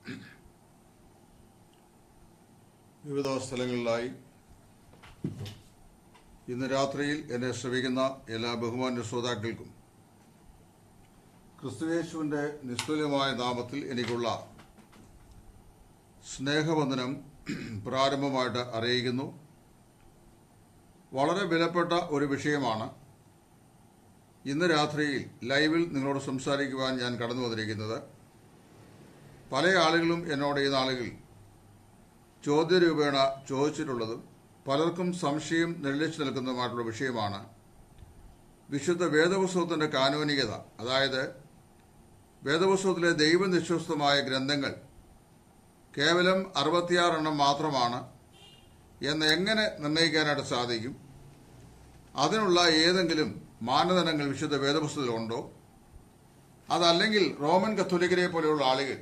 വിവിധ സ്ഥലങ്ങളിലായി ഇന്ന് രാത്രിയിൽ എന്നെ ശ്രമിക്കുന്ന എല്ലാ ബഹുമാന്യ ശ്രോതാക്കൾക്കും ക്രിസ്തുവേശുവിൻ്റെ നിസ്തുല്യമായ നാമത്തിൽ എനിക്കുള്ള സ്നേഹവന്ദനം പ്രാരംഭമായിട്ട് അറിയിക്കുന്നു വളരെ വിലപ്പെട്ട ഒരു വിഷയമാണ് ഇന്ന് രാത്രിയിൽ ലൈവിൽ നിങ്ങളോട് സംസാരിക്കുവാൻ ഞാൻ കടന്നു വന്നിരിക്കുന്നത് പല ആളുകളും എന്നോട് ഈ നാളുകളിൽ ചോദ്യരൂപേണ ചോദിച്ചിട്ടുള്ളതും പലർക്കും സംശയം നിഴലിച്ചു നിൽക്കുന്നതുമായിട്ടുള്ള വിഷയമാണ് വിശുദ്ധ വേദപുസ്തകത്തിന്റെ കാനോനികത അതായത് വേദപുസ്തകത്തിലെ ദൈവനിശ്വസ്തമായ ഗ്രന്ഥങ്ങൾ കേവലം അറുപത്തിയാറെണ്ണം മാത്രമാണ് എന്ന് എങ്ങനെ നിർണ്ണയിക്കാനായിട്ട് സാധിക്കും അതിനുള്ള ഏതെങ്കിലും മാനദണ്ഡങ്ങൾ വിശുദ്ധ വേദപുസ്തകത്തിലുണ്ടോ അതല്ലെങ്കിൽ റോമൻ കത്തോലിക്കരെ പോലെയുള്ള ആളുകൾ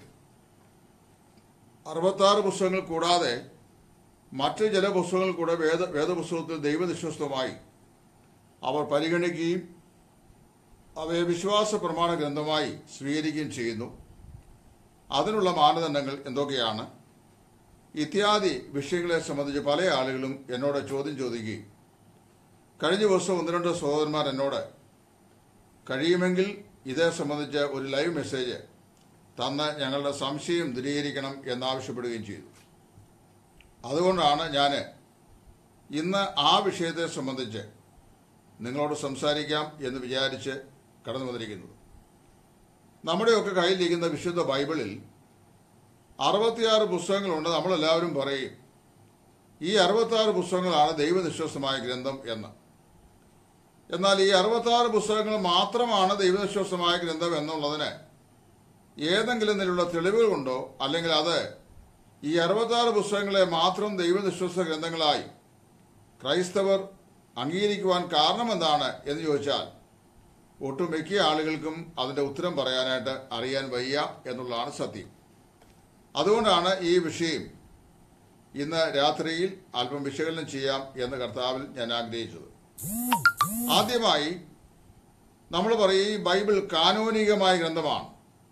അറുപത്താറ് പുസ്തകങ്ങൾ കൂടാതെ മറ്റ് ചില പുസ്തകങ്ങൾ കൂടെ വേദ വേദപുസ്തകത്തിൽ ദൈവനിശ്വസ്തമായി അവർ പരിഗണിക്കുകയും അവയെ വിശ്വാസ പ്രമാണ ഗ്രന്ഥമായി സ്വീകരിക്കുകയും ചെയ്യുന്നു അതിനുള്ള മാനദണ്ഡങ്ങൾ എന്തൊക്കെയാണ് ഇത്യാദി വിഷയങ്ങളെ സംബന്ധിച്ച് പല ആളുകളും എന്നോട് ചോദ്യം ചോദിക്കുകയും കഴിഞ്ഞ ദിവസം ഒന്ന് രണ്ട് സഹോദരന്മാർ എന്നോട് കഴിയുമെങ്കിൽ ഇതേ സംബന്ധിച്ച് ഒരു ലൈവ് മെസ്സേജ് തന്ന് ഞങ്ങളുടെ സംശയം ദൂരീകരിക്കണം എന്നാവശ്യപ്പെടുകയും ചെയ്തു അതുകൊണ്ടാണ് ഞാൻ ഇന്ന് ആ വിഷയത്തെ സംബന്ധിച്ച് നിങ്ങളോട് സംസാരിക്കാം എന്ന് വിചാരിച്ച് കടന്നു വന്നിരിക്കുന്നത് നമ്മുടെയൊക്കെ കയ്യിലിരിക്കുന്ന വിശുദ്ധ ബൈബിളിൽ അറുപത്തിയാറ് പുസ്തകങ്ങളുണ്ട് നമ്മളെല്ലാവരും പറയും ഈ അറുപത്താറ് പുസ്തകങ്ങളാണ് ദൈവനിശ്വാസമായ ഗ്രന്ഥം എന്ന് എന്നാൽ ഈ അറുപത്താറ് പുസ്തകങ്ങൾ മാത്രമാണ് ദൈവനിശ്വാസമായ ഗ്രന്ഥം എന്നുള്ളതിന് ഏതെങ്കിലും നിലയിലുള്ള തെളിവുകളുണ്ടോ അല്ലെങ്കിൽ അത് ഈ അറുപത്താറ് പുസ്തകങ്ങളെ മാത്രം ദൈവനിശ്വാസ ഗ്രന്ഥങ്ങളായി ക്രൈസ്തവർ അംഗീകരിക്കുവാൻ കാരണമെന്താണ് എന്ന് ചോദിച്ചാൽ ഒട്ടുമിക്ക ആളുകൾക്കും അതിന്റെ ഉത്തരം പറയാനായിട്ട് അറിയാൻ വയ്യ എന്നുള്ളതാണ് സത്യം അതുകൊണ്ടാണ് ഈ വിഷയം ഇന്ന് രാത്രിയിൽ അല്പം വിശകലനം ചെയ്യാം എന്ന് കർത്താവിൽ ഞാൻ ആഗ്രഹിച്ചത് ആദ്യമായി നമ്മൾ പറയും ഈ ബൈബിൾ കാനോനികമായ ഗ്രന്ഥമാണ്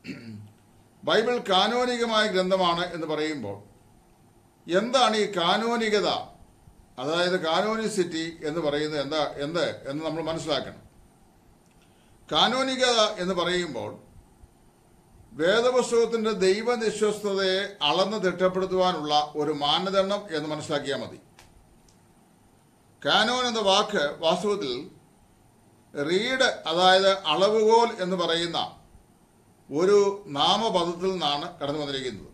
ബൈബിൾ കാനോനികമായ ഗ്രന്ഥമാണ് എന്ന് പറയുമ്പോൾ എന്താണ് ഈ കാനോനികത അതായത് കാനോനിസിറ്റി എന്ന് പറയുന്നത് എന്താ എന്ത് എന്ന് നമ്മൾ മനസ്സിലാക്കണം കാനോനികത എന്ന് പറയുമ്പോൾ വേദപുസ്തകത്തിന്റെ ദൈവനിശ്വസ്തതയെ അളന്ന് തിട്ടപ്പെടുത്തുവാനുള്ള ഒരു മാനദണ്ഡം എന്ന് മനസ്സിലാക്കിയാൽ മതി കാനോൻ എന്ന വാക്ക് വാസ്തവത്തിൽ റീഡ് അതായത് അളവുകോൽ എന്ന് പറയുന്ന ഒരു നാമപദത്തിൽ നിന്നാണ് കടന്നു വന്നിരിക്കുന്നത്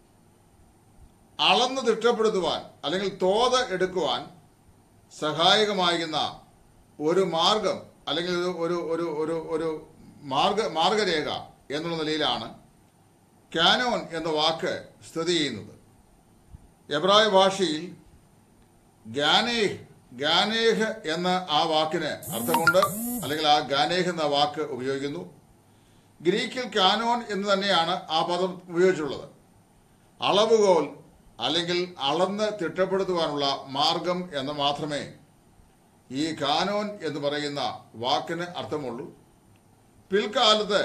അളന്ന് തിട്ടപ്പെടുത്തുവാൻ അല്ലെങ്കിൽ തോത് എടുക്കുവാൻ സഹായകമാകുന്ന ഒരു മാർഗം അല്ലെങ്കിൽ ഒരു ഒരു ഒരു ഒരു ഒരു മാർഗ മാർഗരേഖ എന്നുള്ള നിലയിലാണ് കാനോൻ എന്ന വാക്ക് സ്ഥിതി ചെയ്യുന്നത് എബ്രായ ഭാഷയിൽ ഗാനേഹ് ഗാനേഹ് എന്ന ആ വാക്കിന് അർത്ഥമുണ്ട് അല്ലെങ്കിൽ ആ ഗാനേഹ് എന്ന വാക്ക് ഉപയോഗിക്കുന്നു ഗ്രീക്കിൽ കാനോൻ എന്ന് തന്നെയാണ് ആ പദം ഉപയോഗിച്ചിട്ടുള്ളത് അളവുകോൽ അല്ലെങ്കിൽ അളന്ന് തിട്ടപ്പെടുത്തുവാനുള്ള മാർഗം എന്ന് മാത്രമേ ഈ കാനോൻ എന്ന് പറയുന്ന വാക്കിന് അർത്ഥമുള്ളൂ പിൽക്കാലത്ത്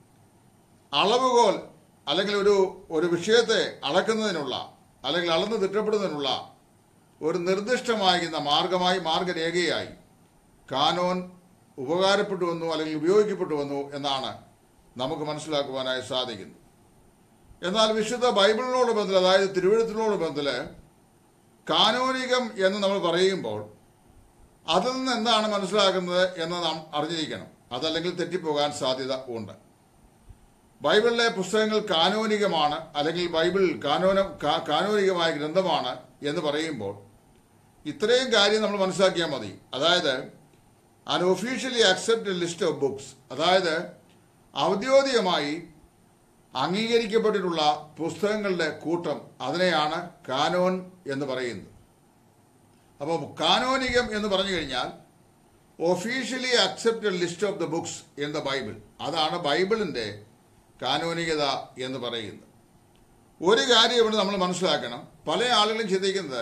അളവുകോൽ അല്ലെങ്കിൽ ഒരു ഒരു വിഷയത്തെ അളക്കുന്നതിനുള്ള അല്ലെങ്കിൽ അളന്ന് തിട്ടപ്പെടുന്നതിനുള്ള ഒരു നിർദ്ദിഷ്ടമായിരുന്ന മാർഗമായി മാർഗരേഖയായി കാനോൻ ഉപകാരപ്പെട്ടു വന്നു അല്ലെങ്കിൽ ഉപയോഗിക്കപ്പെട്ടു വന്നു എന്നാണ് നമുക്ക് മനസ്സിലാക്കുവാനായി സാധിക്കുന്നു എന്നാൽ വിശുദ്ധ ബൈബിളിനോട് ബന്ധത്തിൽ അതായത് തിരുവഴുത്തിനോട് ബന്ധത്തിൽ കാനോനികം എന്ന് നമ്മൾ പറയുമ്പോൾ അതിൽ നിന്ന് എന്താണ് മനസ്സിലാക്കുന്നത് എന്ന് നാം അറിഞ്ഞിരിക്കണം അതല്ലെങ്കിൽ തെറ്റിപ്പോകാൻ സാധ്യത ഉണ്ട് ബൈബിളിലെ പുസ്തകങ്ങൾ കാനോനികമാണ് അല്ലെങ്കിൽ ബൈബിൾ കാനോന കാ- കാനോനികമായ ഗ്രന്ഥമാണ് എന്ന് പറയുമ്പോൾ ഇത്രയും കാര്യം നമ്മൾ മനസ്സിലാക്കിയാൽ മതി അതായത് an officially accept list of books അതായത് ഔദ്യോഗികമായി അംഗീകരിക്കപ്പെട്ടിട്ടുള്ള പുസ്തകങ്ങളുടെ കൂട്ടം അതിനെയാണ് കാനോൻ എന്ന് പറയുന്നത് അപ്പോൾ കാനോനികം എന്ന് പറഞ്ഞു കഴിഞ്ഞാൽ officially accepted list of the books in the Bible അതാണ് ബൈബിളിന്റെ കാനോനികത എന്ന് പറയുന്നത് ഒരു കാര്യം ഇവിടെ നമ്മൾ മനസ്സിലാക്കണം പല ആളുകളും ചിന്തിക്കുന്നത്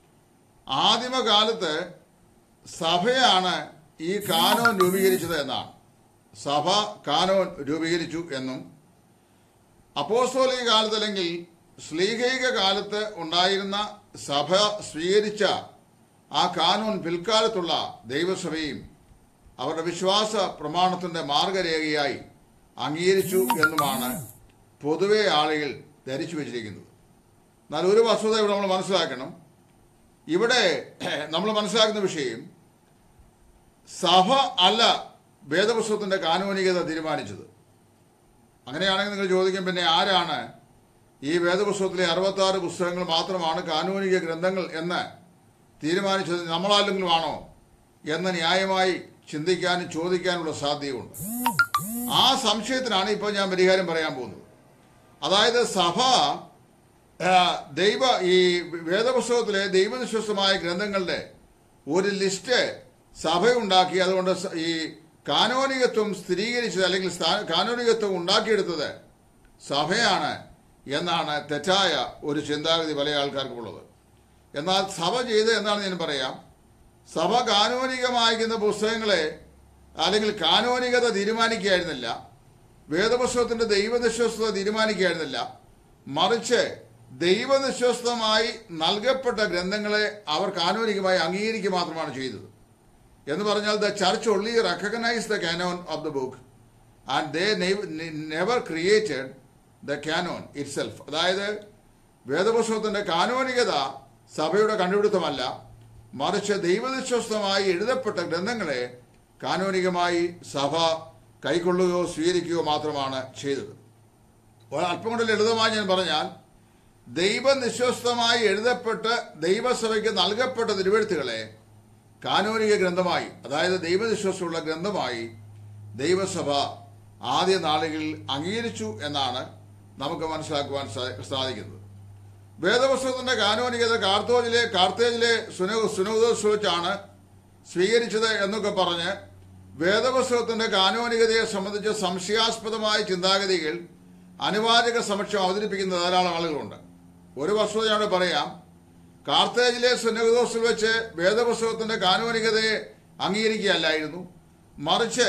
ആദിമകാലത്ത് സഭയാണ് ഈ കാനോൻ രൂപീകരിച്ചത് എന്നാണ് സഭ കാനോൻ രൂപീകരിച്ചു എന്നും അപ്പോസ്തോലിക കാലത്ത് അല്ലെങ്കിൽ ശ്ലീഹൈക കാലത്ത് ഉണ്ടായിരുന്ന സഭ സ്വീകരിച്ച ആ കാനൂൻ പിൽക്കാലത്തുള്ള ദൈവസഭയും അവരുടെ വിശ്വാസ പ്രമാണത്തിന്റെ മാർഗരേഖയായി അംഗീകരിച്ചു എന്നുമാണ് പൊതുവെ ആളുകൾ ധരിച്ചു വച്ചിരിക്കുന്നത് എന്നാൽ ഒരു വസ്തുത ഇവിടെ നമ്മൾ മനസ്സിലാക്കണം ഇവിടെ നമ്മൾ മനസ്സിലാക്കുന്ന വിഷയം സഭ അല്ല വേദപുസ്തകത്തിന്റെ കാനൂനികത തീരുമാനിച്ചത് അങ്ങനെയാണെങ്കിൽ നിങ്ങൾ ചോദിക്കും പിന്നെ ആരാണ് ഈ വേദപുസ്തകത്തിലെ അറുപത്തി ആറ് പുസ്തകങ്ങൾ മാത്രമാണ് കാനൂനിക ഗ്രന്ഥങ്ങൾ എന്ന് തീരുമാനിച്ചത് നമ്മളാരെങ്കിലും ആണോ എന്ന് ന്യായമായി ചിന്തിക്കാനും ചോദിക്കാനുള്ള സാധ്യതയുണ്ട് ആ സംശയത്തിനാണ് ഇപ്പോൾ ഞാൻ പരിഹാരം പറയാൻ പോകുന്നത് അതായത് സഭ ആ, ദൈവ ഈ വേദപുസ്തകത്തിലെ ദൈവനിശ്വസ്തമായ ഗ്രന്ഥങ്ങളുടെ ഒരു ലിസ്റ്റ് സഭയുണ്ടാക്കി അതുകൊണ്ട് സ- ഈ കാനോനികത്വം സ്ഥിരീകരിച്ചത് അല്ലെങ്കിൽ സ്ഥാ- കാനോനികത്വം ഉണ്ടാക്കിയെടുത്തത് സഭയാണ് എന്നാണ് തെറ്റായ ഒരു ചിന്താഗതി പല ആൾക്കാർക്കുള്ളത് എന്നാൽ സഭ ചെയ്ത് എന്നാണ് ഞാൻ പറയാം സഭ കാനോനികമായിരിക്കുന്ന പുസ്തകങ്ങളെ അല്ലെങ്കിൽ കാനോനികത തീരുമാനിക്കുകയായിരുന്നില്ല വേദപുസ്തകത്തിന്റെ ദൈവനിശ്വസ്തത തീരുമാനിക്കുകയായിരുന്നില്ല മറിച്ച് ദൈവനിശ്വസ്തമായി നൽകപ്പെട്ട ഗ്രന്ഥങ്ങളെ അവർ കാനോനികമായി അംഗീകരിക്കുക മാത്രമാണ് ചെയ്തത് എന്ന് പറഞ്ഞാൽ the church only recognise the canon of the book and they never created the canon itself അതായത് വേദപുസ്തകത്തിന്റെ കാനോനികത സഭയുടെ കണ്ടുപിടുത്തമല്ല മറിച്ച് ദൈവവിശ്വസ്തമായി എഴുതപ്പെട്ട ഗ്രന്ഥങ്ങളെ കാനോനികമായി സഭ കൈക്കൊള്ളുകയോ സ്വീകരിക്കുകയോ മാത്രമാണ് ചെയ്തത് ഒരു അല്പം കൂടെ ലളിതമായി ഞാൻ പറഞ്ഞാൽ ദൈവനിശ്വസ്തമായി എഴുതപ്പെട്ട് ദൈവസഭയ്ക്ക് നൽകപ്പെട്ട തിരുവെഴുത്തുകളെ കാനൂനിക ഗ്രന്ഥമായി അതായത് ദൈവവിശ്വാസമുള്ള ഗ്രന്ഥമായി ദൈവസഭ ആദ്യ നാളുകളിൽ അംഗീകരിച്ചു എന്നാണ് നമുക്ക് മനസ്സിലാക്കുവാൻ സാ- സാധിക്കുന്നത് വേദപുസ്തകത്തിന്റെ കാനോനികത കാർത്തോജിലെ കാർത്തേജിലെ സുനോ സുനോദോസ് വെച്ചാണ് സ്വീകരിച്ചത് എന്നൊക്കെ പറഞ്ഞ് വേദപുസ്തകത്തിന്റെ കാനോനികതയെ സംബന്ധിച്ച് സംശയാസ്പദമായ ചിന്താഗതികൾ അനുവാചക സമക്ഷം അവതരിപ്പിക്കുന്ന ധാരാളം ആളുകളുണ്ട് ഒരു വസ്തുത ഞാൻ ഇവിടെ പറയാം കാർത്തേജിലെ സുനഗദോസിൽ വെച്ച് വേദപുസ്തകത്തിന്റെ കാനോനികതയെ അംഗീകരിക്കുകയല്ലായിരുന്നു മറിച്ച്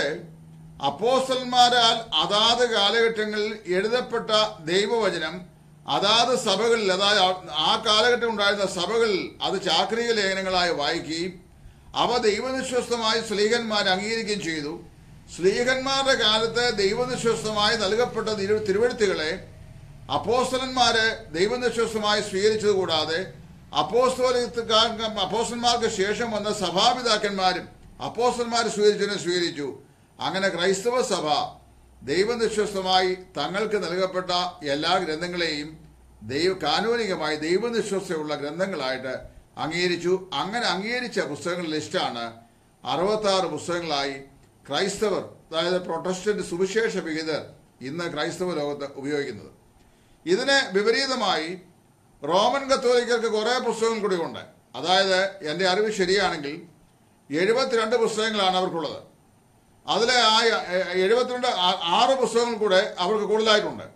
അപ്പോസ്റ്റന്മാരാൽ അതാത് കാലഘട്ടങ്ങളിൽ എഴുതപ്പെട്ട ദൈവവചനം അതാത് സഭകളിൽ അതായത് ആ കാലഘട്ടം ഉണ്ടായിരുന്ന സഭകളിൽ അത് ചാക്രിക ലേഖനങ്ങളായി വായിക്കുകയും അവ ദൈവനിശ്വസ്തമായി സ്ലീഹന്മാർ അംഗീകരിക്കുകയും ചെയ്തു സ്ലീഹന്മാരുടെ കാലത്ത് ദൈവനിശ്വസ്തമായി നൽകപ്പെട്ട തിരു- തിരുവെഴുത്തുകളെ അപ്പോസ്തലന്മാര് ദൈവനിശ്വസ്തമായി സ്വീകരിച്ചത് കൂടാതെ അപ്പോസ്തോലിക്കാർക്ക് അപ്പോസ്റ്റന്മാർക്ക് ശേഷം വന്ന സഭാപിതാക്കന്മാരും അപ്പോസ്റ്റന്മാർ സ്വീകരിച്ചതിനെ സ്വീകരിച്ചു അങ്ങനെ ക്രൈസ്തവ സഭ ദൈവനിശ്വസ്തമായി തങ്ങൾക്ക് നൽകപ്പെട്ട എല്ലാ ഗ്രന്ഥങ്ങളെയും ദൈവ കാനൂനികമായി ദൈവനിശ്വസ്തയുള്ള ഗ്രന്ഥങ്ങളായിട്ട് അംഗീകരിച്ചു അങ്ങനെ അംഗീകരിച്ച പുസ്തകങ്ങളുടെ ലിസ്റ്റാണ് അറുപത്തി ആറ് പുസ്തകങ്ങളായി ക്രൈസ്തവർ അതായത് പ്രൊട്ടസ്റ്റന്റ് സുവിശേഷ വിഹിതർ ഇന്ന് ക്രൈസ്തവ ലോകത്ത് ഉപയോഗിക്കുന്നത് ഇതിന് വിപരീതമായി റോമൻ കത്തോലിക്കർക്ക് കുറേ പുസ്തകങ്ങൾ കൂടി ഉണ്ട് അതായത് എൻ്റെ അറിവ് ശരിയാണെങ്കിൽ എഴുപത്തിരണ്ട് പുസ്തകങ്ങളാണ് അവർക്കുള്ളത് അതിലെ ആ എ- എഴുപത്തിരണ്ട് ആ- ആറ് പുസ്തകങ്ങൾ കൂടെ അവർക്ക് കൂടുതലായിട്ടുണ്ട്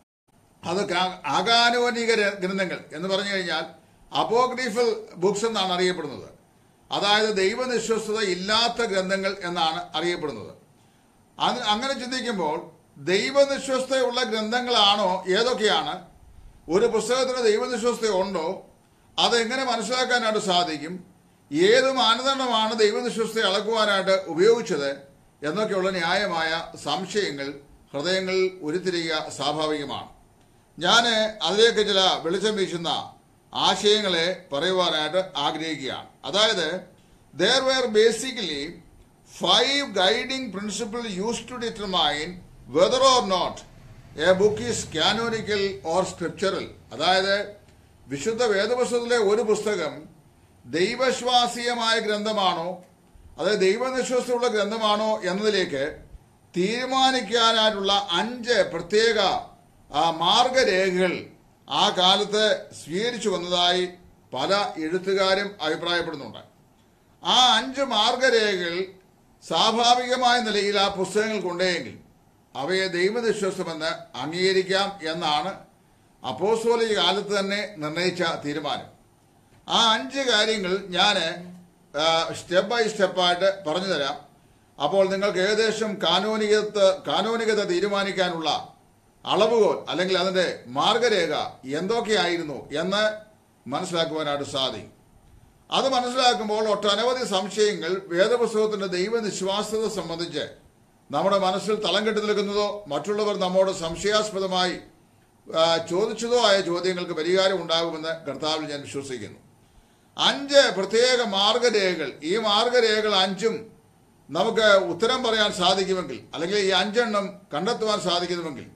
അത് കാ- ആകാനോനിക ര- ഗ്രന്ഥങ്ങൾ എന്ന് പറഞ്ഞു കഴിഞ്ഞാൽ അപ്പോഗ്രീഫൽ ബുക്സ് എന്നാണ് അറിയപ്പെടുന്നത് അതായത് ദൈവനിശ്വസ്തത ഇല്ലാത്ത ഗ്രന്ഥങ്ങൾ എന്നാണ് അറിയപ്പെടുന്നത് അത് അങ്ങനെ ചിന്തിക്കുമ്പോൾ ദൈവനിശ്വസ്തയുള്ള ഗ്രന്ഥങ്ങളാണോ ഏതൊക്കെയാണ് ഒരു പുസ്തകത്തിന് ദൈവനിശ്വസ്ത ഉണ്ടോ അതെങ്ങനെ മനസ്സിലാക്കാനായിട്ട് സാധിക്കും ഏത് മാനദണ്ഡമാണ് ദൈവനിശ്വസ്തയെ അളക്കുവാനായിട്ട് ഉപയോഗിച്ചത് എന്നൊക്കെയുള്ള ന്യായമായ സംശയങ്ങൾ ഹൃദയങ്ങളിൽ ഉരുത്തിരിയുക സ്വാഭാവികമാണ് ഞാൻ അതിലേക്ക് ചില വെളിച്ചം വീശുന്ന ആശയങ്ങളെ പറയുവാനായിട്ട് ആഗ്രഹിക്കുകയാണ് അതായത് there were basically five guiding principle use to determine whether or not a book is canonical or scriptural അതായത് വിശുദ്ധ വേദപുസ്തകത്തിലെ ഒരു പുസ്തകം ദൈവശ്വാസീയമായ ഗ്രന്ഥമാണോ അതായത് ദൈവനിശ്വാസമുള്ള ഗ്രന്ഥമാണോ എന്നതിലേക്ക് തീരുമാനിക്കാനായിട്ടുള്ള അഞ്ച് പ്രത്യേക ആ, മാർഗരേഖകൾ ആ കാലത്ത് സ്വീകരിച്ചു വന്നതായി പല എഴുത്തുകാരും അഭിപ്രായപ്പെടുന്നുണ്ട് ആ അഞ്ച് മാർഗരേഖകൾ സ്വാഭാവികമായ നിലയിൽ ആ പുസ്തകങ്ങൾ കൊണ്ടേയെങ്കിൽ അവയെ ദൈവനിശ്വാസമെന്ന് അംഗീകരിക്കാം എന്നാണ് അപ്പോസ്തോലിക കാലത്ത് തന്നെ നിർണയിച്ച തീരുമാനം ആ അഞ്ച് കാര്യങ്ങൾ ഞാൻ സ്റ്റെപ്പ് ബൈ സ്റ്റെപ്പായിട്ട് പറഞ്ഞു തരാം അപ്പോൾ നിങ്ങൾക്ക് ഏകദേശം കാനോനികത കാനോനികത തീരുമാനിക്കാനുള്ള അളവുകോൽ അല്ലെങ്കിൽ അതിന്റെ മാർഗരേഖ എന്തൊക്കെയായിരുന്നു എന്ന് മനസ്സിലാക്കുവാനായിട്ട് സാധിക്കും അത് മനസ്സിലാക്കുമ്പോൾ ഒട്ടനവധി സംശയങ്ങൾ വേദപുസ്തകത്തിന്റെ ദൈവനിശ്വാസത സംബന്ധിച്ച് നമ്മുടെ മനസ്സിൽ തളം കെട്ടി നിൽക്കുന്നതോ മറ്റുള്ളവർ നമ്മോട് സംശയാസ്പദമായി ആ, ചോദിച്ചതോ ആയ ചോദ്യങ്ങൾക്ക് പരിഹാരം ഉണ്ടാകുമെന്ന് കർത്താവിൽ ഞാൻ വിശ്വസിക്കുന്നു അഞ്ച് പ്രത്യേക മാർഗരേഖകൾ ഈ മാർഗരേഖകൾ അഞ്ചും നമുക്ക് ഉത്തരം പറയാൻ സാധിക്കുമെങ്കിൽ അല്ലെങ്കിൽ ഈ അഞ്ചെണ്ണം കണ്ടെത്തുവാൻ സാധിക്കുന്നുവെങ്കിൽ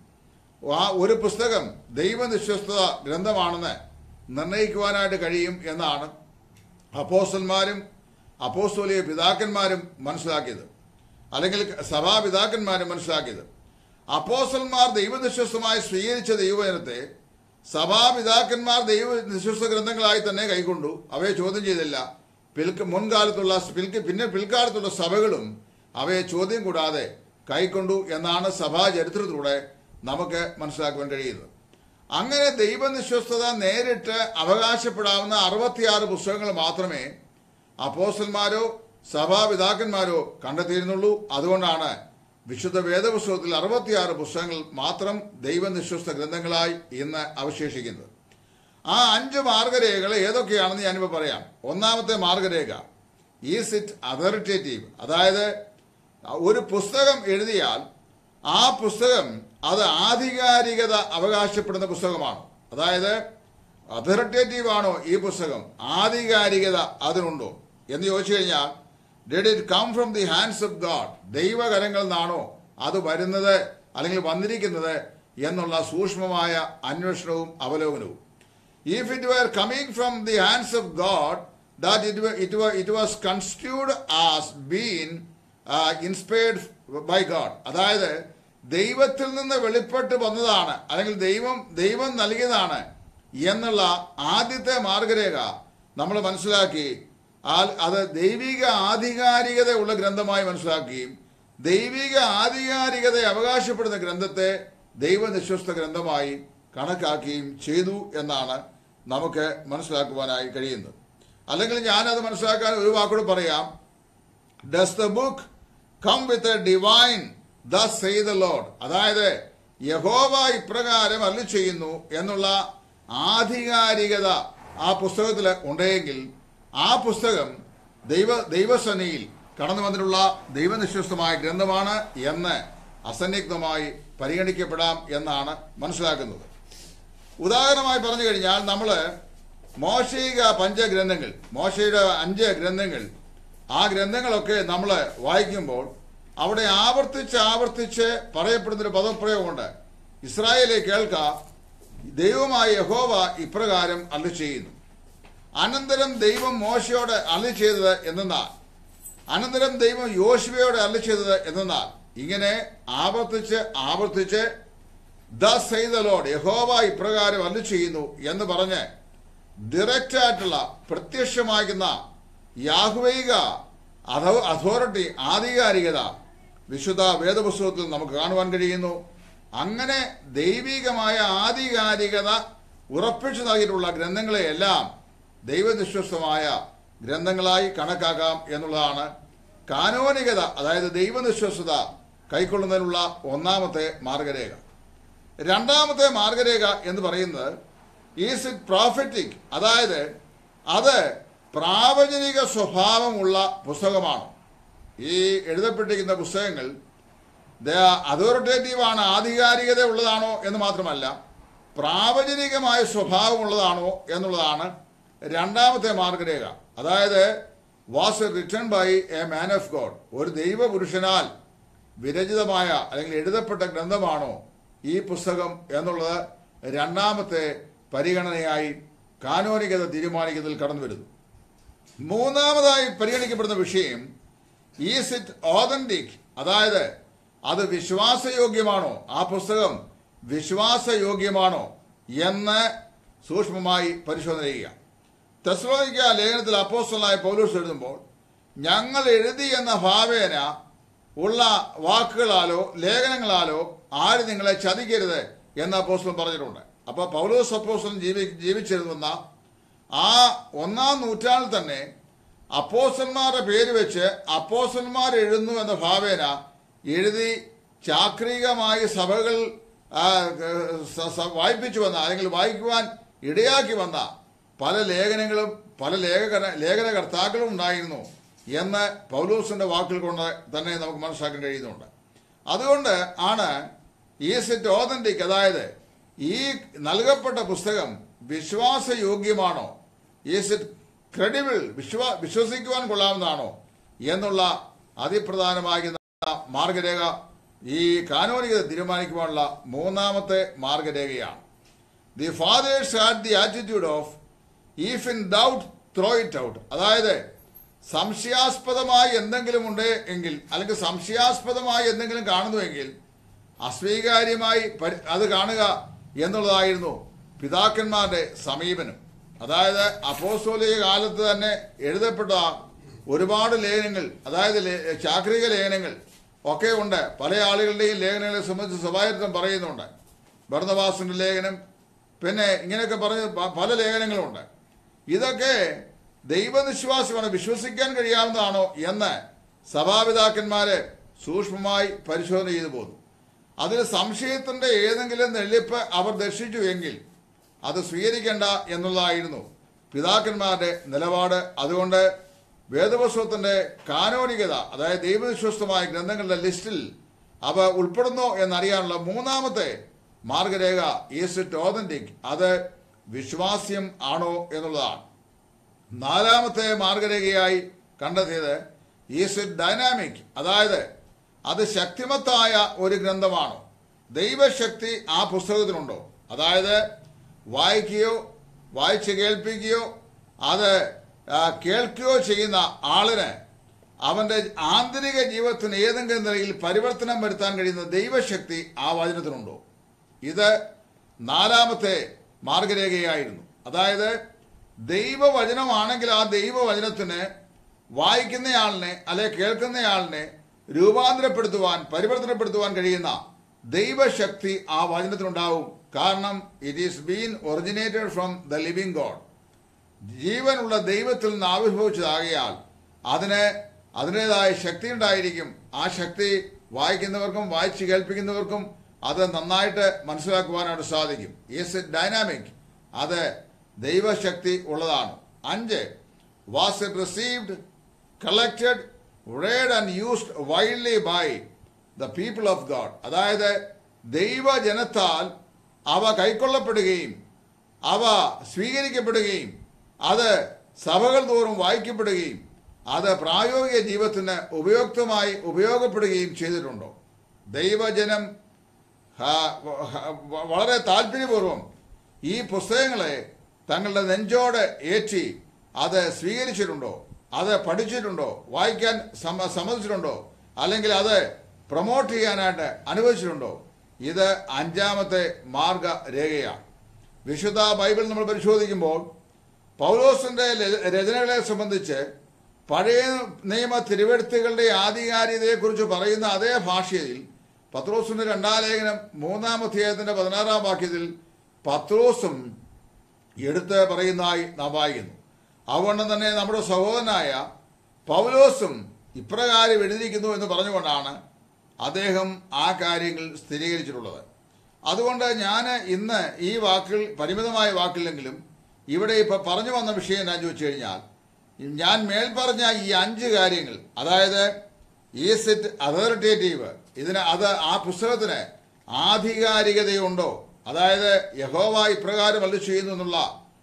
ആ ഒരു പുസ്തകം ദൈവനിശ്വസ്തത ഗ്രന്ഥമാണെന്ന് നിർണയിക്കുവാനായിട്ട് കഴിയും എന്നാണ് അപ്പോസ്റ്റന്മാരും അപ്പോസ്തോലിയ പിതാക്കന്മാരും മനസ്സിലാക്കിയത് അല്ലെങ്കിൽ സഭാപിതാക്കന്മാരും മനസ്സിലാക്കിയത് അപ്പോസ്റ്റന്മാർ ദൈവനിശ്വസ്തമായി സ്വീകരിച്ച ദൈവജനത്തെ സഭാപിതാക്കന്മാർ ദൈവ നിശ്വസ്ത ഗ്രന്ഥങ്ങളായി തന്നെ കൈക്കൊണ്ടു അവയെ ചോദ്യം ചെയ്തില്ല പിൽക്ക് മുൻകാലത്തുള്ള പിൽക്ക് പിന്നെ പിൽക്കാലത്തുള്ള സഭകളും അവയെ ചോദ്യം കൂടാതെ കൈക്കൊണ്ടു എന്നാണ് സഭാ ചരിത്രത്തിലൂടെ നമുക്ക് മനസ്സിലാക്കുവാൻ കഴിയുന്നത് അങ്ങനെ ദൈവനിശ്വസ്തത നേരിട്ട് അവകാശപ്പെടാവുന്ന അറുപത്തിയാറ് പുസ്തകങ്ങൾ മാത്രമേ അപ്പോസ്റ്റന്മാരോ സഭാപിതാക്കന്മാരോ കണ്ടെത്തിയിരുന്നുള്ളൂ അതുകൊണ്ടാണ് വിശുദ്ധ വേദപുസ്തകത്തിൽ അറുപത്തിയാറ് പുസ്തകങ്ങൾ മാത്രം ദൈവനിശ്വസ്ത ഗ്രന്ഥങ്ങളായി ഇന്ന് അവശേഷിക്കുന്നത് ആ അഞ്ച് മാർഗരേഖകൾ ഏതൊക്കെയാണെന്ന് ഞാനിപ്പോൾ പറയാം ഒന്നാമത്തെ മാർഗരേഖ ഈസ് ഇറ്റ് അതോറിറ്റേറ്റീവ് അതായത് ഒരു പുസ്തകം എഴുതിയാൽ ആ പുസ്തകം അത് ആധികാരികത അവകാശപ്പെടുന്ന പുസ്തകമാണ് അതായത് അതോറിറ്റേറ്റീവ് ആണോ ഈ പുസ്തകം ആധികാരികത അതിനുണ്ടോ എന്ന് ചോദിച്ചു കഴിഞ്ഞാൽ did it come from the hands of God ദൈവകരങ്ങളിൽ നിന്നാണോ അത് വരുന്നത് അല്ലെങ്കിൽ വന്നിരിക്കുന്നത് എന്നുള്ള സൂക്ഷ്മമായ അന്വേഷണവും അവലോകനവും if it were coming from the hands of God that it it it was constituted as been inspired by God അതായത് ദൈവത്തിൽ നിന്ന് വെളിപ്പെട്ട് വന്നതാണ് അല്ലെങ്കിൽ ദൈവം ദൈവം നൽകിയതാണ് എന്നുള്ള ആദ്യത്തെ മാർഗരേഖ നമ്മൾ മനസ്സിലാക്കി ആ- അത് ദൈവിക ആധികാരികതയുള്ള ഗ്രന്ഥമായി മനസ്സിലാക്കുകയും ദൈവിക ആധികാരികത അവകാശപ്പെടുന്ന ഗ്രന്ഥത്തെ ദൈവനിശ്വസ്ത ഗ്രന്ഥമായി കണക്കാക്കുകയും ചെയ്തു എന്നാണ് നമുക്ക് മനസ്സിലാക്കുവാനായി കഴിയുന്നത് അല്ലെങ്കിൽ ഞാനത് മനസ്സിലാക്കാൻ ഒരു വാക്കൂടെ പറയാം does the book come with a divine thus say the Lord അതായത് യഹോവ ഇപ്രകാരം അല്ലി ചെയ്യുന്നു എന്നുള്ള ആധികാരികത ആ പുസ്തകത്തിൽ ഉണ്ടെങ്കിൽ ആ പുസ്തകം ദൈവ ദൈവസനയിൽ കടന്നു വന്നിട്ടുള്ള ദൈവനിശ്വസ്തമായ ഗ്രന്ഥമാണ് എന്ന് അസന്നിഗ്ധമായി പരിഗണിക്കപ്പെടാം എന്നാണ് മനസ്സിലാക്കുന്നത് ഉദാഹരണമായി പറഞ്ഞു കഴിഞ്ഞാൽ നമ്മൾ മോശയിക പഞ്ചഗ്രന്ഥങ്ങൾ മോശയുടെ അഞ്ച് ഗ്രന്ഥങ്ങൾ ആ ഗ്രന്ഥങ്ങളൊക്കെ നമ്മൾ വായിക്കുമ്പോൾ അവിടെ ആവർത്തിച്ച് ആവർത്തിച്ച് പറയപ്പെടുന്നൊരു പദപ്രയോഗമുണ്ട് ഇസ്രായേലെ കേൾക്ക ദൈവമായ യഹോവ ഇപ്രകാരം അല്ലി ചെയ്യുന്നു അനന്തരം ദൈവം മോശയോട് അല്ലി ചെയ്തത് എന്നാൽ അനന്തരം ദൈവം യോശുവയോട് അല്ലി ചെയ്തത് എന്നാൽ ഇങ്ങനെ ആവർത്തിച്ച് ആവർത്തിച്ച് ദ സെയ്തലോട് യഹോവ ഇപ്രകാരം അല്ലി ചെയ്യുന്നു എന്ന് പറഞ്ഞ് ഡയറക്റ്റ് ആയിട്ടുള്ള പ്രത്യക്ഷമാകുന്ന യാഹ്വൈക അതോറിറ്റി ആധികാരികത വിശുദ്ധ വേദപുസ്തകത്തിൽ നമുക്ക് കാണുവാൻ കഴിയുന്നു അങ്ങനെ ദൈവികമായ ആധികാരികത ഉറപ്പിച്ചു നൽകിയിട്ടുള്ള ഗ്രന്ഥങ്ങളെയെല്ലാം ദൈവനിശ്വസ്തമായ ഗ്രന്ഥങ്ങളായി കണക്കാക്കാം എന്നുള്ളതാണ് കാനോനികത അതായത് ദൈവനിശ്വസ്തത കൈക്കൊള്ളുന്നതിനുള്ള ഒന്നാമത്തെ മാർഗരേഖ രണ്ടാമത്തെ മാർഗരേഖ എന്ന് പറയുന്നത് ഈസ് ഇറ്റ് പ്രോഫറ്റിക് അതായത് അത് പ്രാവചനിക സ്വഭാവമുള്ള പുസ്തകമാണ് ഈ എഴുതപ്പെട്ടിരിക്കുന്ന പുസ്തകങ്ങൾ അതോറിറ്റേറ്റീവ് ആണ് ആധികാരികത ഉള്ളതാണോ എന്ന് മാത്രമല്ല പ്രാവചനികമായ സ്വഭാവമുള്ളതാണോ എന്നുള്ളതാണ് രണ്ടാമത്തെ മാർഗരേഖ അതായത് was written by a man of God ഒരു ദൈവപുരുഷനാൽ വിരചിതമായ അല്ലെങ്കിൽ എഴുതപ്പെട്ട ഗ്രന്ഥമാണോ ഈ പുസ്തകം എന്നുള്ളത് രണ്ടാമത്തെ പരിഗണനയായി കാനോനികത തീരുമാനിക്കുന്നതിൽ കടന്നു വരുന്നു മൂന്നാമതായി പരിഗണിക്കപ്പെടുന്ന വിഷയം ഈസ് ഇറ്റ് ഓതന്റിക് അതായത് അത് വിശ്വാസയോഗ്യമാണോ ആ പുസ്തകം വിശ്വാസയോഗ്യമാണോ എന്ന് സൂക്ഷ്മമായി പരിശോധന ചെയ്യുക തെസ്ലോനിക്ക ലേഖനത്തിൽ അപ്പോസ്റ്റലായ പൗലൂസ് എഴുതുമ്പോൾ ഞങ്ങൾ എഴുതി എന്ന ഭാവേന ഉള്ള വാക്കുകളാലോ ലേഖനങ്ങളാലോ ആര് നിങ്ങളെ ചതിക്കരുത് എന്ന് അപ്പോസ്റ്റലൻ പറഞ്ഞിട്ടുണ്ട് അപ്പൊ പൗലോസ് അപ്പോസ്റ്റലൻ ജീവി ജീവിച്ചിരുന്ന ആ ഒന്നാം നൂറ്റാണ്ടിൽ തന്നെ അപ്പോസ്റ്റന്മാരുടെ പേര് വെച്ച് അപ്പോസ്റ്റന്മാർ എഴുതുന്നു എന്ന ഭാവേന എഴുതി ചാക്രികമായി സഭകൾ ആ, സ- സ- വായിപ്പിച്ചു വന്ന അല്ലെങ്കിൽ വായിക്കുവാൻ ഇടയാക്കി വന്ന പല ലേഖനങ്ങളും പല ലേഖന ലേഖനകർത്താക്കളും ഉണ്ടായിരുന്നു എന്ന് പൗലൂസിന്റെ വാക്കുകൾ കൊണ്ട് തന്നെ നമുക്ക് മനസ്സിലാക്കാൻ കഴിയുന്നുണ്ട് അതുകൊണ്ട് ആണ് ഈസ് ഇറ്റ് ഓതന്റിക് അതായത് ഈ നൽകപ്പെട്ട പുസ്തകം വിശ്വാസയോഗ്യമാണോ ഈസ് ഇറ്റ് ക്രെഡിബിൾ വിശ്വാ വിശ്വസിക്കുവാൻ കൊള്ളാവുന്നതാണോ എന്നുള്ള അതിപ്രധാനമാകുന്ന മാർഗരേഖ ഈ കാനോനികത തീരുമാനിക്കുവാനുള്ള മൂന്നാമത്തെ മാർഗരേഖയാണ് the fathers had the attitude of if in doubt throw it out അതായത് സംശയാസ്പദമായി എന്തെങ്കിലും ഉണ്ട് എങ്കിൽ അല്ലെങ്കിൽ സംശയാസ്പദമായി എന്തെങ്കിലും കാണുന്നുവെങ്കിൽ അസ്വീകാര്യമായി പരി- അത് കാണുക എന്നുള്ളതായിരുന്നു പിതാക്കന്മാരുടെ സമീപനം അതായത് അപ്പോസ്തോലിക കാലത്ത് തന്നെ എഴുതപ്പെട്ട ഒരുപാട് ലേഖനങ്ങൾ അതായത് ലേ- ചാക്രിക ലേഖനങ്ങൾ ഒക്കെ ഉണ്ട് പല ആളുകളുടെയും ലേഖനങ്ങളെ സംബന്ധിച്ച് സ്വഭാവത്വം പറയുന്നുണ്ട് ഭരണവാസിന്റെ ലേഖനം പിന്നെ ഇങ്ങനെയൊക്കെ പറഞ്ഞ് പ- പല ലേഖനങ്ങളുണ്ട് ഇതൊക്കെ ദൈവനിശ്വാസമാണ് വിശ്വസിക്കാൻ കഴിയാവുന്നതാണോ എന്ന് സഭാപിതാക്കന്മാരെ സൂക്ഷ്മമായി പരിശോധന ചെയ്തു പോന്നു അതിൽ സംശയത്തിന്റെ ഏതെങ്കിലും നെള്ളിപ്പ് അവർ ദർശിച്ചു എങ്കിൽ അത് സ്വീകരിക്കേണ്ട എന്നുള്ളതായിരുന്നു പിതാക്കന്മാരുടെ നിലപാട് അതുകൊണ്ട് വേദപുസ്തകത്തിന്റെ കാനോനികത അതായത് ദൈവവിശ്വസ്തമായ ഗ്രന്ഥങ്ങളുടെ ലിസ്റ്റിൽ അവ ഉൾപ്പെടുന്നോ എന്നറിയാനുള്ള മൂന്നാമത്തെ മാർഗരേഖ ഈസ് ഇറ്റ് ഓതന്റിക് അത് വിശ്വാസ്യം ആണോ എന്നുള്ളതാണ് നാലാമത്തെ മാർഗരേഖയായി കണ്ടെത്തിയത് ഈസ് ഇറ്റ് ഡൈനാമിക് അതായത് അത് ശക്തിമത്തായ ഒരു ഗ്രന്ഥമാണോ ദൈവശക്തി ആ പുസ്തകത്തിനുണ്ടോ അതായത് വായിക്കുകയോ വായിച്ച് കേൾപ്പിക്കുകയോ അത് ആ, കേൾക്കുകയോ ചെയ്യുന്ന ആളിന് അവന്റെ ആന്തരിക ജീവിതത്തിന് ഏതെങ്കിലും നിലയിൽ പരിവർത്തനം വരുത്താൻ കഴിയുന്ന ദൈവശക്തി ആ വചനത്തിനുണ്ടോ ഇത് നാലാമത്തെ മാർഗരേഖയായിരുന്നു അതായത് ദൈവവചനമാണെങ്കിൽ ആ ദൈവവചനത്തിന് വായിക്കുന്നയാളിനെ അല്ലെ കേൾക്കുന്നയാളിനെ രൂപാന്തരപ്പെടുത്തുവാൻ പരിവർത്തനപ്പെടുത്തുവാൻ കഴിയുന്ന ദൈവശക്തി ആ വചനത്തിനുണ്ടാവും കാരണം it is been originated from the living God ജീവനുള്ള ദൈവത്തിൽ നിന്ന് ആവിർഭവിച്ചതാകയാൽ അതിന് അതിൻ്റെതായ ശക്തി ഉണ്ടായിരിക്കും ആ ശക്തി വായിക്കുന്നവർക്കും വായിച്ച് കേൾപ്പിക്കുന്നവർക്കും അത് നന്നായിട്ട് മനസ്സിലാക്കുവാനായിട്ട് സാധിക്കും ഈസ് ഇറ്റ് ഡൈനാമിക് അത് ദൈവശക്തി ഉള്ളതാണ് അഞ്ച് was it received collected read and used widely by the people of God അതായത് ദൈവജനത്താൽ അവ കൈക്കൊള്ളപ്പെടുകയും അവ സ്വീകരിക്കപ്പെടുകയും അത് സഭകൾ തോറും വായിക്കപ്പെടുകയും അത് പ്രായോഗിക ജീവിതത്തിന് ഉപയുക്തമായി ഉപയോഗപ്പെടുകയും ചെയ്തിട്ടുണ്ടോ ദൈവജനം ആ, വ- വ- വളരെ താല്പര്യപൂർവ്വം ഈ പുസ്തകങ്ങളെ തങ്ങളുടെ നെഞ്ചോട് ഏറ്റി അത് സ്വീകരിച്ചിട്ടുണ്ടോ അത് പഠിച്ചിട്ടുണ്ടോ വായിക്കാൻ സമ്മ സമ്മതിച്ചിട്ടുണ്ടോ അല്ലെങ്കിൽ അത് പ്രൊമോട്ട് ചെയ്യാനായിട്ട് അനുവദിച്ചിട്ടുണ്ടോ ഇത് അഞ്ചാമത്തെ മാർഗ രേഖയാണ് വിശുദ്ധ ബൈബിൾ നമ്മൾ പരിശോധിക്കുമ്പോൾ പൗലോസിന്റെ ല- രചനകളെ സംബന്ധിച്ച് പഴയ നിയമ തിരുവെടുത്തുകളുടെ ആധികാരികതയെക്കുറിച്ച് പറയുന്ന അതേ ഭാഷയിൽ പത്രോസിന്റെ രണ്ടാം ലേഖനം മൂന്നാം അധ്യായത്തിന്റെ പതിനാറാം വാക്യത്തിൽ പത്രോസും എടുത്ത് പറയുന്നതായി നാം വായിക്കുന്നു അതുകൊണ്ട് തന്നെ നമ്മുടെ സഹോദരനായ പൗലോസും ഇപ്രകാരം എഴുതിയിരിക്കുന്നു എന്ന് പറഞ്ഞുകൊണ്ടാണ് അദ്ദേഹം ആ കാര്യങ്ങൾ സ്ഥിരീകരിച്ചിട്ടുള്ളത് അതുകൊണ്ട് ഞാൻ ഇന്ന് ഈ വാക്കുകൾ പരിമിതമായ വാക്കില്ലെങ്കിലും ഇവിടെ ഇപ്പൊ പറഞ്ഞു വന്ന വിഷയം ഞാൻ ചോദിച്ചു കഴിഞ്ഞാൽ ഞാൻ മേൽ പറഞ്ഞ ഈ അഞ്ച് കാര്യങ്ങൾ അതായത് ഈസ് ഇറ്റ് അതോറിറ്റേറ്റീവ് ഇതിന് അത് ആ പുസ്തകത്തിന് ആധികാരികതയുണ്ടോ അതായത് യഹോവ ഇപ്രകാരം അല്ലു ചെയ്യുന്നു എന്നുള്ള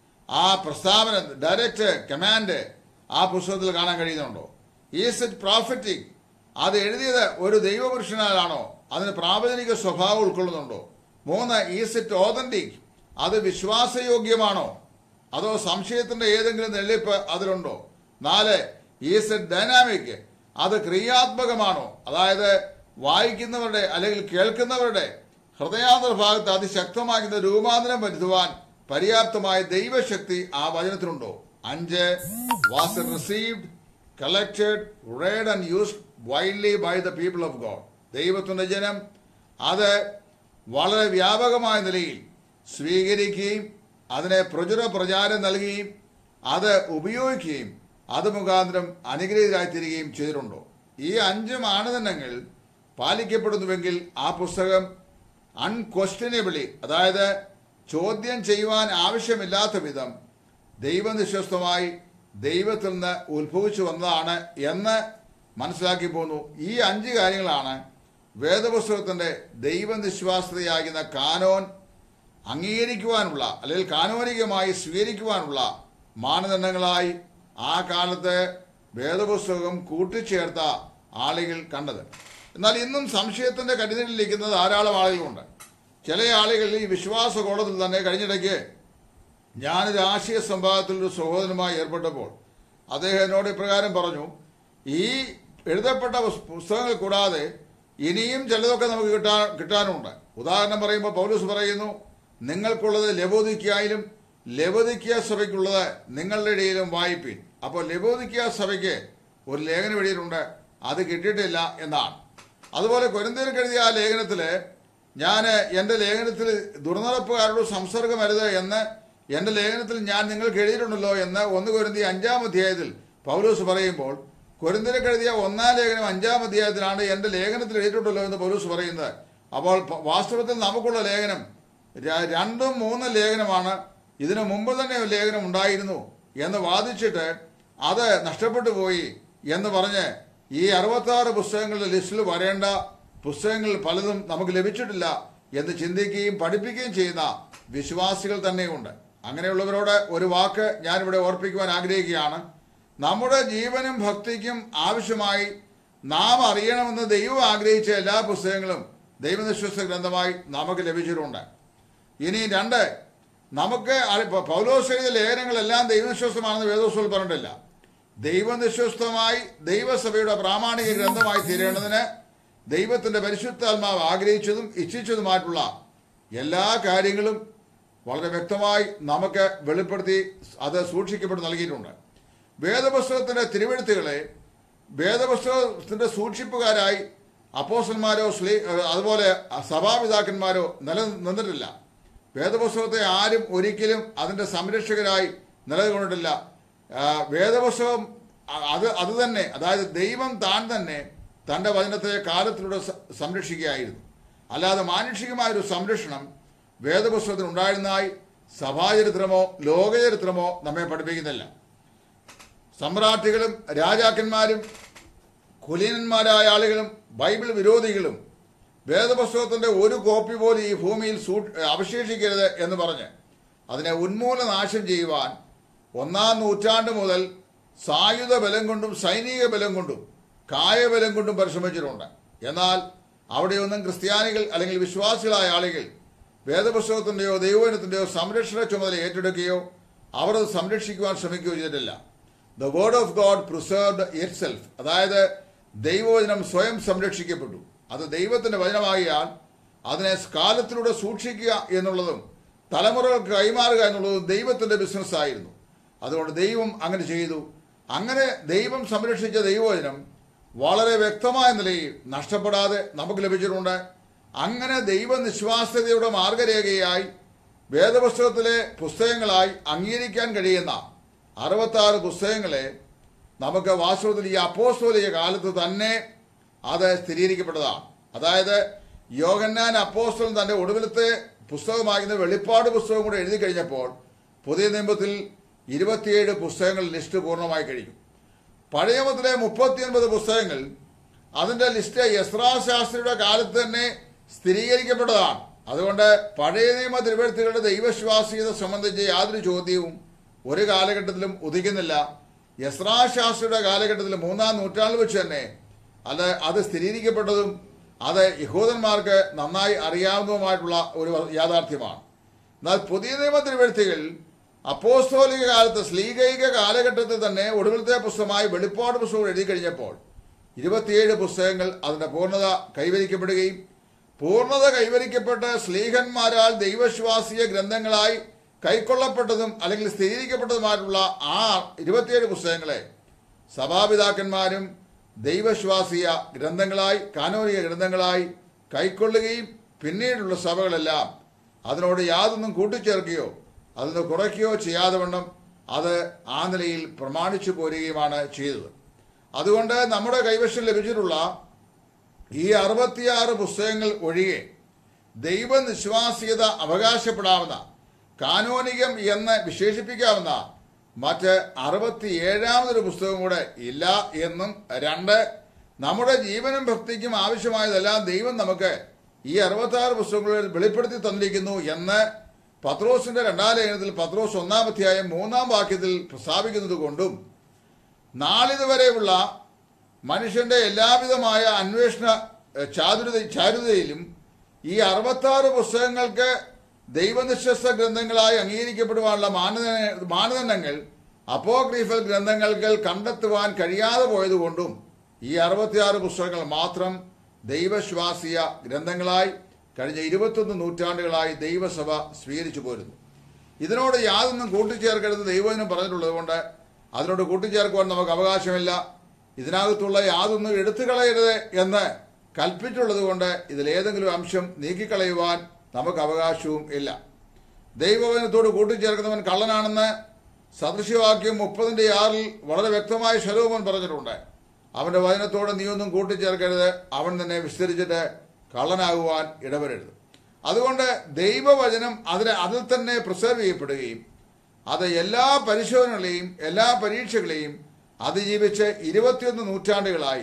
ആ പ്രസ്താവന ഡയറക്റ്റ് കമാൻഡ് ആ പുസ്തകത്തിൽ കാണാൻ കഴിയുന്നുണ്ടോ ഈസ് ഇറ്റ് പ്രോഫറ്റിക് അത് എഴുതിയത് ഒരു ദൈവപുരുഷനാലാണോ അതിന് പ്രാവചനിക സ്വഭാവം ഉൾക്കൊള്ളുന്നുണ്ടോ മൂന്ന് ഈസ് ഇറ്റ് ഓതന്റിക് അത് വിശ്വാസയോഗ്യമാണോ അതോ സംശയത്തിന്റെ ഏതെങ്കിലും നെല്ലിപ്പ് അതിലുണ്ടോ നാല് ഈസ് ഇറ്റ് ഡൈനാമിക് അത് ക്രിയാത്മകമാണോ അതായത് വായിക്കുന്നവരുടെ അല്ലെങ്കിൽ കേൾക്കുന്നവരുടെ ഹൃദയാന്തര ഭാഗത്ത് അതിശക്തമാകുന്ന രൂപാന്തരം വരുത്തുവാൻ പര്യാപ്തമായ ദൈവശക്തി ആ വചനത്തിനുണ്ടോ അഞ്ച് was received collected read and used widely by the people of God ദൈവത്തിന്റെ ജനം അത് വളരെ വ്യാപകമായ നിലയിൽ സ്വീകരിക്കുകയും അതിനെ പ്രചുര പ്രചാരം നൽകുകയും അത് ഉപയോഗിക്കുകയും അത് മുഖാന്തരം അനുഗ്രഹീതരായിത്തീരുകയും ചെയ്തിട്ടുണ്ടോ ഈ അഞ്ച് മാനദണ്ഡങ്ങൾ പാലിക്കപ്പെടുന്നുവെങ്കിൽ ആ പുസ്തകം അൺക്വസ്റ്റ്യനബിളി അതായത് ചോദ്യം ചെയ്യുവാൻ ആവശ്യമില്ലാത്ത വിധം ദൈവനിശ്വസ്തമായി ദൈവത്തിൽ നിന്ന് ഉത്ഭവിച്ചു വന്നതാണ് എന്ന് മനസ്സിലാക്കി പോന്നു ഈ അഞ്ച് കാര്യങ്ങളാണ് വേദപുസ്തകത്തിന്റെ ദൈവനിശ്വാസതയാകുന്ന കാനോൻ അംഗീകരിക്കുവാനുള്ള അല്ലെങ്കിൽ കാനോനികമായി സ്വീകരിക്കുവാനുള്ള മാനദണ്ഡങ്ങളായി ആ കാലത്ത് വേദപുസ്തകം കൂട്ടിച്ചേർത്ത ആളുകൾ കണ്ടത് എന്നാൽ ഇന്നും സംശയത്തിന്റെ കരുതലിരിക്കുന്ന ധാരാളം ആളുകളുണ്ട് ചില ആളുകൾ ഈ വിശ്വാസ കോളത്തിൽ തന്നെ കഴിഞ്ഞിടയ്ക്ക് ഞാൻ രാഷ്ട്രീയ സംഭവത്തിൽ ഒരു സഹോദരനുമായി ഏർപ്പെട്ടപ്പോൾ അദ്ദേഹം എന്നോട് ഇപ്രകാരം പറഞ്ഞു ഈ എഴുതപ്പെട്ട പുസ്- പുസ്തകങ്ങൾ കൂടാതെ ഇനിയും ചിലതൊക്കെ നമുക്ക് കിട്ടാൻ കിട്ടാനുണ്ട് ഉദാഹരണം പറയുമ്പോൾ പൗലൂസ് പറയുന്നു നിങ്ങൾക്കുള്ളത് ലബോദിക്കായാലും ലബോദിക്ക സഭയ്ക്കുള്ളത് നിങ്ങളുടെ ഇടയിലും വായിപ്പിൻ അപ്പോൾ ലബോദിക്ക സഭയ്ക്ക് ഒരു ലേഖനം എഴുതിയിട്ടുണ്ട് അത് കിട്ടിയിട്ടില്ല എന്നാണ് അതുപോലെ കൊരിന്തിയർക്ക് എഴുതിയ ആ ലേഖനത്തില് ഞാൻ എൻ്റെ ലേഖനത്തിൽ ദുർനടപ്പുകാരോട് സംസർഗമരുത് എന്ന് എൻ്റെ ലേഖനത്തിൽ ഞാൻ നിങ്ങൾക്ക് എഴുതിയിട്ടുണ്ടല്ലോ എന്ന് ഒന്ന് കൊരിന്തി അഞ്ചാം അധ്യായത്തിൽ പൗലൂസ് പറയുമ്പോൾ കൊരിന്തിരക്ക് എഴുതിയ ഒന്നാം ലേഖനം അഞ്ചാം അധ്യായത്തിലാണ് എൻ്റെ ലേഖനത്തിൽ എഴുതിയിട്ടുണ്ടല്ലോ എന്ന് പൗലൂസ് പറയുന്നത് അപ്പോൾ പ- വാസ്തവത്തിൽ നമുക്കുള്ള ലേഖനം ര- രണ്ടും മൂന്നും ലേഖനമാണ് ഇതിനു മുമ്പ് തന്നെ ഒരു ലേഖനം ഉണ്ടായിരുന്നു എന്ന് വാദിച്ചിട്ട് അത് നഷ്ടപ്പെട്ടു പോയി എന്ന് പറഞ്ഞ് ഈ അറുപത്തി ആറ് പുസ്തകങ്ങളുടെ ലിസ്റ്റിൽ വരേണ്ട പുസ്തകങ്ങൾ പലതും നമുക്ക് ലഭിച്ചിട്ടില്ല എന്ന് ചിന്തിക്കുകയും പഠിപ്പിക്കുകയും ചെയ്യുന്ന വിശ്വാസികൾ തന്നെയുണ്ട് അങ്ങനെയുള്ളവരോട് ഒരു വാക്ക് ഞാനിവിടെ ഓർപ്പിക്കുവാൻ ആഗ്രഹിക്കുകയാണ് നമ്മുടെ ജീവനും ഭക്തിക്കും ആവശ്യമായി നാം അറിയണമെന്ന് ദൈവം ആഗ്രഹിച്ച എല്ലാ പുസ്തകങ്ങളും ദൈവനിശ്വസ ഗ്രന്ഥമായി നമുക്ക് ലഭിച്ചിട്ടുണ്ട് ഇനി രണ്ട് നമുക്ക് അറി- പ- പൗലോസ് എഴുതിയ ലേഖനങ്ങളെല്ലാം ദൈവനിശ്വസ്തമാണെന്ന് വേദോസ്വൽ പറഞ്ഞിട്ടില്ല ദൈവനിശ്വസ്തമായി ദൈവസഭയുടെ പ്രാമാണിക ഗ്രന്ഥമായി തീരേണ്ടതിന് ദൈവത്തിന്റെ പരിശുദ്ധാത്മാവ് ആഗ്രഹിച്ചതും ഇച്ഛിച്ചതുമായിട്ടുള്ള എല്ലാ കാര്യങ്ങളും വളരെ വ്യക്തമായി നമുക്ക് വെളിപ്പെടുത്തി അത് സൂക്ഷിക്കപ്പെട്ട് നൽകിയിട്ടുണ്ട് വേദപുസ്തകത്തിന്റെ തിരുവെഴുത്തുകളെ വേദപുസ്തകത്തിന്റെ സൂക്ഷിപ്പുകാരായി അപ്പോസന്മാരോ സ്ലീ അതുപോലെ സഭാപിതാക്കന്മാരോ നിലനിന്നിട്ടില്ല വേദപുസ്തകത്തെ ആരും ഒരിക്കലും അതിന്റെ സംരക്ഷകരായി നിലകൊണ്ടിട്ടില്ല ആ, വേദപുസ്തകം അ- അത് അത് തന്നെ അതായത് ദൈവം താൻ തന്നെ തന്റെ വചനത്തെ കാലത്തിലൂടെ സ- സംരക്ഷിക്കുകയായിരുന്നു അല്ലാതെ മാനുഷികമായ ഒരു സംരക്ഷണം വേദപുസ്തകത്തിൽ ഉണ്ടായിരുന്നതായി സഭാചരിത്രമോ ലോകചരിത്രമോ നമ്മെ പഠിപ്പിക്കുന്നില്ല സമ്രാട്ടുകളും രാജാക്കന്മാരും കുലീനന്മാരായ ആളുകളും ബൈബിൾ വിരോധികളും വേദപുസ്തകത്തിന്റെ ഒരു കോപ്പി പോലും ഈ ഭൂമിയിൽ സൂ- അവശേഷിക്കരുത് എന്ന് പറഞ്ഞ് അതിനെ ഉന്മൂലനാശം ചെയ്യുവാൻ ഒന്നാം നൂറ്റാണ്ട് മുതൽ സായുധ ബലം കൊണ്ടും സൈനിക ബലം കൊണ്ടും കായബലം കൊണ്ടും പരിശ്രമിച്ചിട്ടുണ്ട് എന്നാൽ അവിടെയൊന്നും ക്രിസ്ത്യാനികൾ അല്ലെങ്കിൽ വിശ്വാസികളായ ആളുകൾ വേദപുസ്തകത്തിന്റെയോ ദൈവജനത്തിന്റെയോ സംരക്ഷണ ചുമതല ഏറ്റെടുക്കുകയോ അവർ അത് സംരക്ഷിക്കുവാൻ ശ്രമിക്കുകയോ ചെയ്തിട്ടില്ല the word of God preserved itself അതായത് ദൈവവചനം സ്വയം സംരക്ഷിക്കപ്പെട്ടു അത് ദൈവത്തിന്റെ വചനമാകിയാൽ അതിനെ കാലത്തിലൂടെ സൂക്ഷിക്കുക എന്നുള്ളതും തലമുറകൾക്ക് കൈമാറുക എന്നുള്ളതും ദൈവത്തിന്റെ ബിസിനസ് ആയിരുന്നു അതുകൊണ്ട് ദൈവം അങ്ങനെ ചെയ്തു അങ്ങനെ ദൈവം സംരക്ഷിച്ച ദൈവവചനം വളരെ വ്യക്തമായ നിലയിൽ നഷ്ടപ്പെടാതെ നമുക്ക് ലഭിച്ചിട്ടുണ്ട് അങ്ങനെ ദൈവനിശ്വാസ്യതയുടെ മാർഗരേഖയായി വേദപുസ്തകത്തിലെ പുസ്തകങ്ങളായി അംഗീകരിക്കാൻ കഴിയുന്ന അറുപത്തി ആറ് പുസ്തകങ്ങളെ നമുക്ക് വാസ്തവത്തിൽ ഈ അപ്പോസ്തോലിക കാലത്ത് തന്നെ അത് സ്ഥിരീകരിക്കപ്പെട്ടതാണ് അതായത് യോഗന്നാൻ അപ്പോസ്തലൻ തന്റെ ഒടുവിലത്തെ പുസ്തകമാകുന്ന വെളിപ്പാട് പുസ്തകം കൂടെ എഴുതി കഴിഞ്ഞപ്പോൾ പുതിയ നിയമത്തിൽ ഇരുപത്തിയേഴ് പുസ്തകങ്ങൾ ലിസ്റ്റ് പൂർണ്ണമായി കഴിഞ്ഞു പഴയ നിയമത്തിലെ മുപ്പത്തിയൊൻപത് പുസ്തകങ്ങൾ അതിന്റെ ലിസ്റ്റ് യസ്രാ ശാസ്ത്രിയുടെ കാലത്ത് തന്നെ സ്ഥിരീകരിക്കപ്പെട്ടതാണ് അതുകൊണ്ട് പഴയ നിയമ തിരുവഴുത്തുകളുടെ ദൈവവിശ്വാസീയത സംബന്ധിച്ച് യാതൊരു ചോദ്യവും ഒരു കാലഘട്ടത്തിലും ഉദിക്കുന്നില്ല യസ്രാ ശാസ്ത്രിയുടെ കാലഘട്ടത്തിൽ മൂന്നാം നൂറ്റാണ്ടിൽ വെച്ച് തന്നെ അത് അത് സ്ഥിരീകരിക്കപ്പെട്ടതും അത് യഹൂദന്മാർക്ക് നന്നായി അറിയാവുന്നതുമായിട്ടുള്ള ഒരു യാഥാർത്ഥ്യമാണ് എന്നാൽ പുതിയ നിയമ തിരുവഴുത്തുകൾ അപ്പോസ്തോലിക കാലത്ത് സ്ലീഗൈക കാലഘട്ടത്തിൽ തന്നെ ഒടുവിലത്തെ പുസ്തകമായി വെളിപ്പാട് പുസ്തകം എഴുതി കഴിഞ്ഞപ്പോൾ ഇരുപത്തിയേഴ് പുസ്തകങ്ങൾ അതിന്റെ പൂർണ്ണത കൈവരിക്കപ്പെടുകയും പൂർണ്ണത കൈവരിക്കപ്പെട്ട് സ്ലീഹന്മാരാൽ ദൈവവിശ്വാസീയ ഗ്രന്ഥങ്ങളായി കൈക്കൊള്ളപ്പെട്ടതും അല്ലെങ്കിൽ സ്ഥിരീകരിക്കപ്പെട്ടതുമായിട്ടുള്ള ആ ഇരുപത്തിയേഴ് പുസ്തകങ്ങളെ സഭാപിതാക്കന്മാരും ദൈവവിശ്വാസീയ ഗ്രന്ഥങ്ങളായി കാനോനിക ഗ്രന്ഥങ്ങളായി കൈക്കൊള്ളുകയും പിന്നീടുള്ള സഭകളെല്ലാം അതിനോട് യാതൊന്നും കൂട്ടിച്ചേർക്കുകയോ അതിന് കുറയ്ക്കുകയോ ചെയ്യാതെ വണ്ണം അത് ആ നിലയിൽ പ്രമാണിച്ചു പോരുകയുമാണ് ചെയ്തത് അതുകൊണ്ട് നമ്മുടെ കൈവശം ലഭിച്ചിട്ടുള്ള ഈ അറുപത്തിയാറ് പുസ്തകങ്ങൾ ഒഴികെ ദൈവനിശ്വാസ്യത അവകാശപ്പെടാവുന്ന കാനോനികം എന്ന് വിശേഷിപ്പിക്കാവുന്ന മറ്റ് അറുപത്തിയേഴാമതൊരു പുസ്തകം കൂടെ ഇല്ല എന്നും രണ്ട് നമ്മുടെ ജീവനും ഭക്തിക്കും ആവശ്യമായതെല്ലാം ദൈവം നമുക്ക് ഈ അറുപത്താറ് പുസ്തകങ്ങളിൽ വെളിപ്പെടുത്തി തന്നിരിക്കുന്നു എന്ന് പത്രോസിന്റെ രണ്ടാം ലേഖനത്തിൽ പത്രോസ് ഒന്നാം അധ്യായം മൂന്നാം വാക്യത്തിൽ പ്രസ്താവിക്കുന്നത് കൊണ്ടും നാളിതുവരെയുള്ള മനുഷ്യന്റെ എല്ലാവിധമായ അന്വേഷണ എഹ്, ചാതുരത ചാരുതയിലും ഈ അറുപത്താറ് പുസ്തകങ്ങൾക്ക് ദൈവനിശ്വസ്ത ഗ്രന്ഥങ്ങളായി അംഗീകരിക്കപ്പെടുവാനുള്ള മാനദണ്ഡ മാനദണ്ഡങ്ങൾ അപ്പോക്രീഫൽ ഗ്രന്ഥങ്ങൾക്ക് കണ്ടെത്തുവാൻ കഴിയാതെ പോയതുകൊണ്ടും ഈ അറുപത്തിയാറ് പുസ്തകങ്ങൾ മാത്രം ദൈവശ്വാസിയ ഗ്രന്ഥങ്ങളായി കഴിഞ്ഞ ഇരുപത്തൊന്ന് നൂറ്റാണ്ടുകളായി ദൈവസഭ സ്വീകരിച്ചു പോരുന്നു ഇതിനോട് യാതൊന്നും കൂട്ടിച്ചേർക്കരുത് ദൈവത്തിനും പറഞ്ഞിട്ടുള്ളത് കൊണ്ട് അതിനോട് കൂട്ടിച്ചേർക്കുവാൻ നമുക്ക് അവകാശമില്ല ഇതിനകത്തുള്ള യാതൊന്നും എടുത്തു കളയരുത് എന്ന് കൽപ്പിച്ചുള്ളത് കൊണ്ട് ഇതിലേതെങ്കിലും അംശം നീക്കിക്കളയുവാൻ നമുക്ക് അവകാശവും ഇല്ല ദൈവവചനത്തോട് കൂട്ടിച്ചേർക്കുന്നവൻ കള്ളനാണെന്ന് സദൃശ്യവാക്യം മുപ്പതിന്റെ ആറിൽ വളരെ വ്യക്തമായി ശലോമൻ പറഞ്ഞിട്ടുണ്ട് അവന്റെ വചനത്തോട് നീ ഒന്നും കൂട്ടിച്ചേർക്കരുത് അവൻ തന്നെ വിസ്തരിച്ചിട്ട് കള്ളനാകുവാൻ ഇടവരരുത് അതുകൊണ്ട് ദൈവവചനം അതിനെ അതിൽ തന്നെ പ്രിസർവ് ചെയ്യപ്പെടുകയും അത് എല്ലാ പരിശോധനകളെയും എല്ലാ പരീക്ഷകളെയും അതിജീവിച്ച് ഇരുപത്തിയൊന്ന് നൂറ്റാണ്ടുകളായി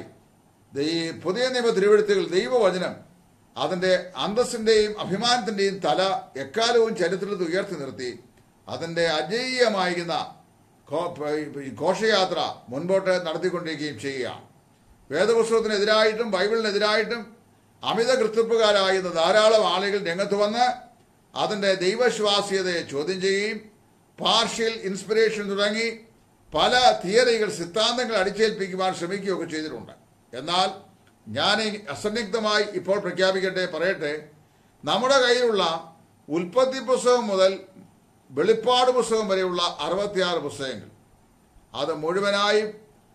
ഈ പുതിയ നിയമ തിരുവഴുത്തുകൾ ദൈവവചനം അതിന്റെ അന്തസ്സിന്റെയും അഭിമാനത്തിന്റെയും തല എക്കാലവും ചരിത്രത്തിൽ ഉയർത്തി നിർത്തി അതിന്റെ അജയ്യമായിരുന്ന ഘോ- ഈ ഘോഷയാത്ര മുൻപോട്ട് നടത്തിക്കൊണ്ടിരിക്കുകയും ചെയ്യുകയാണ് വേദപുസ്തകത്തിനെതിരായിട്ടും ബൈബിളിനെതിരായിട്ടും അമിത കൃത്യപ്പുകാരായിരുന്ന ധാരാളം ആളുകൾ രംഗത്ത് വന്ന് അതിന്റെ ദൈവശ്വാസ്യതയെ ചോദ്യം ചെയ്യുകയും പാർഷ്യൽ ഇൻസ്പിറേഷൻ തുടങ്ങി പല തിയറികൾ സിദ്ധാന്തങ്ങൾ അടിച്ചേൽപ്പിക്കുവാൻ ശ്രമിക്കുകയൊക്കെ ചെയ്തിട്ടുണ്ട് എന്നാൽ ഞാൻ ഈ അസന്നിഗ്ധമായി ഇപ്പോൾ പ്രഖ്യാപിക്കട്ടെ പറയട്ടെ നമ്മുടെ കയ്യിലുള്ള ഉൽപ്പത്തി പുസ്തകം മുതൽ വെളിപ്പാട് പുസ്തകം വരെയുള്ള അറുപത്തിയാറ് പുസ്തകങ്ങൾ അത് മുഴുവനായും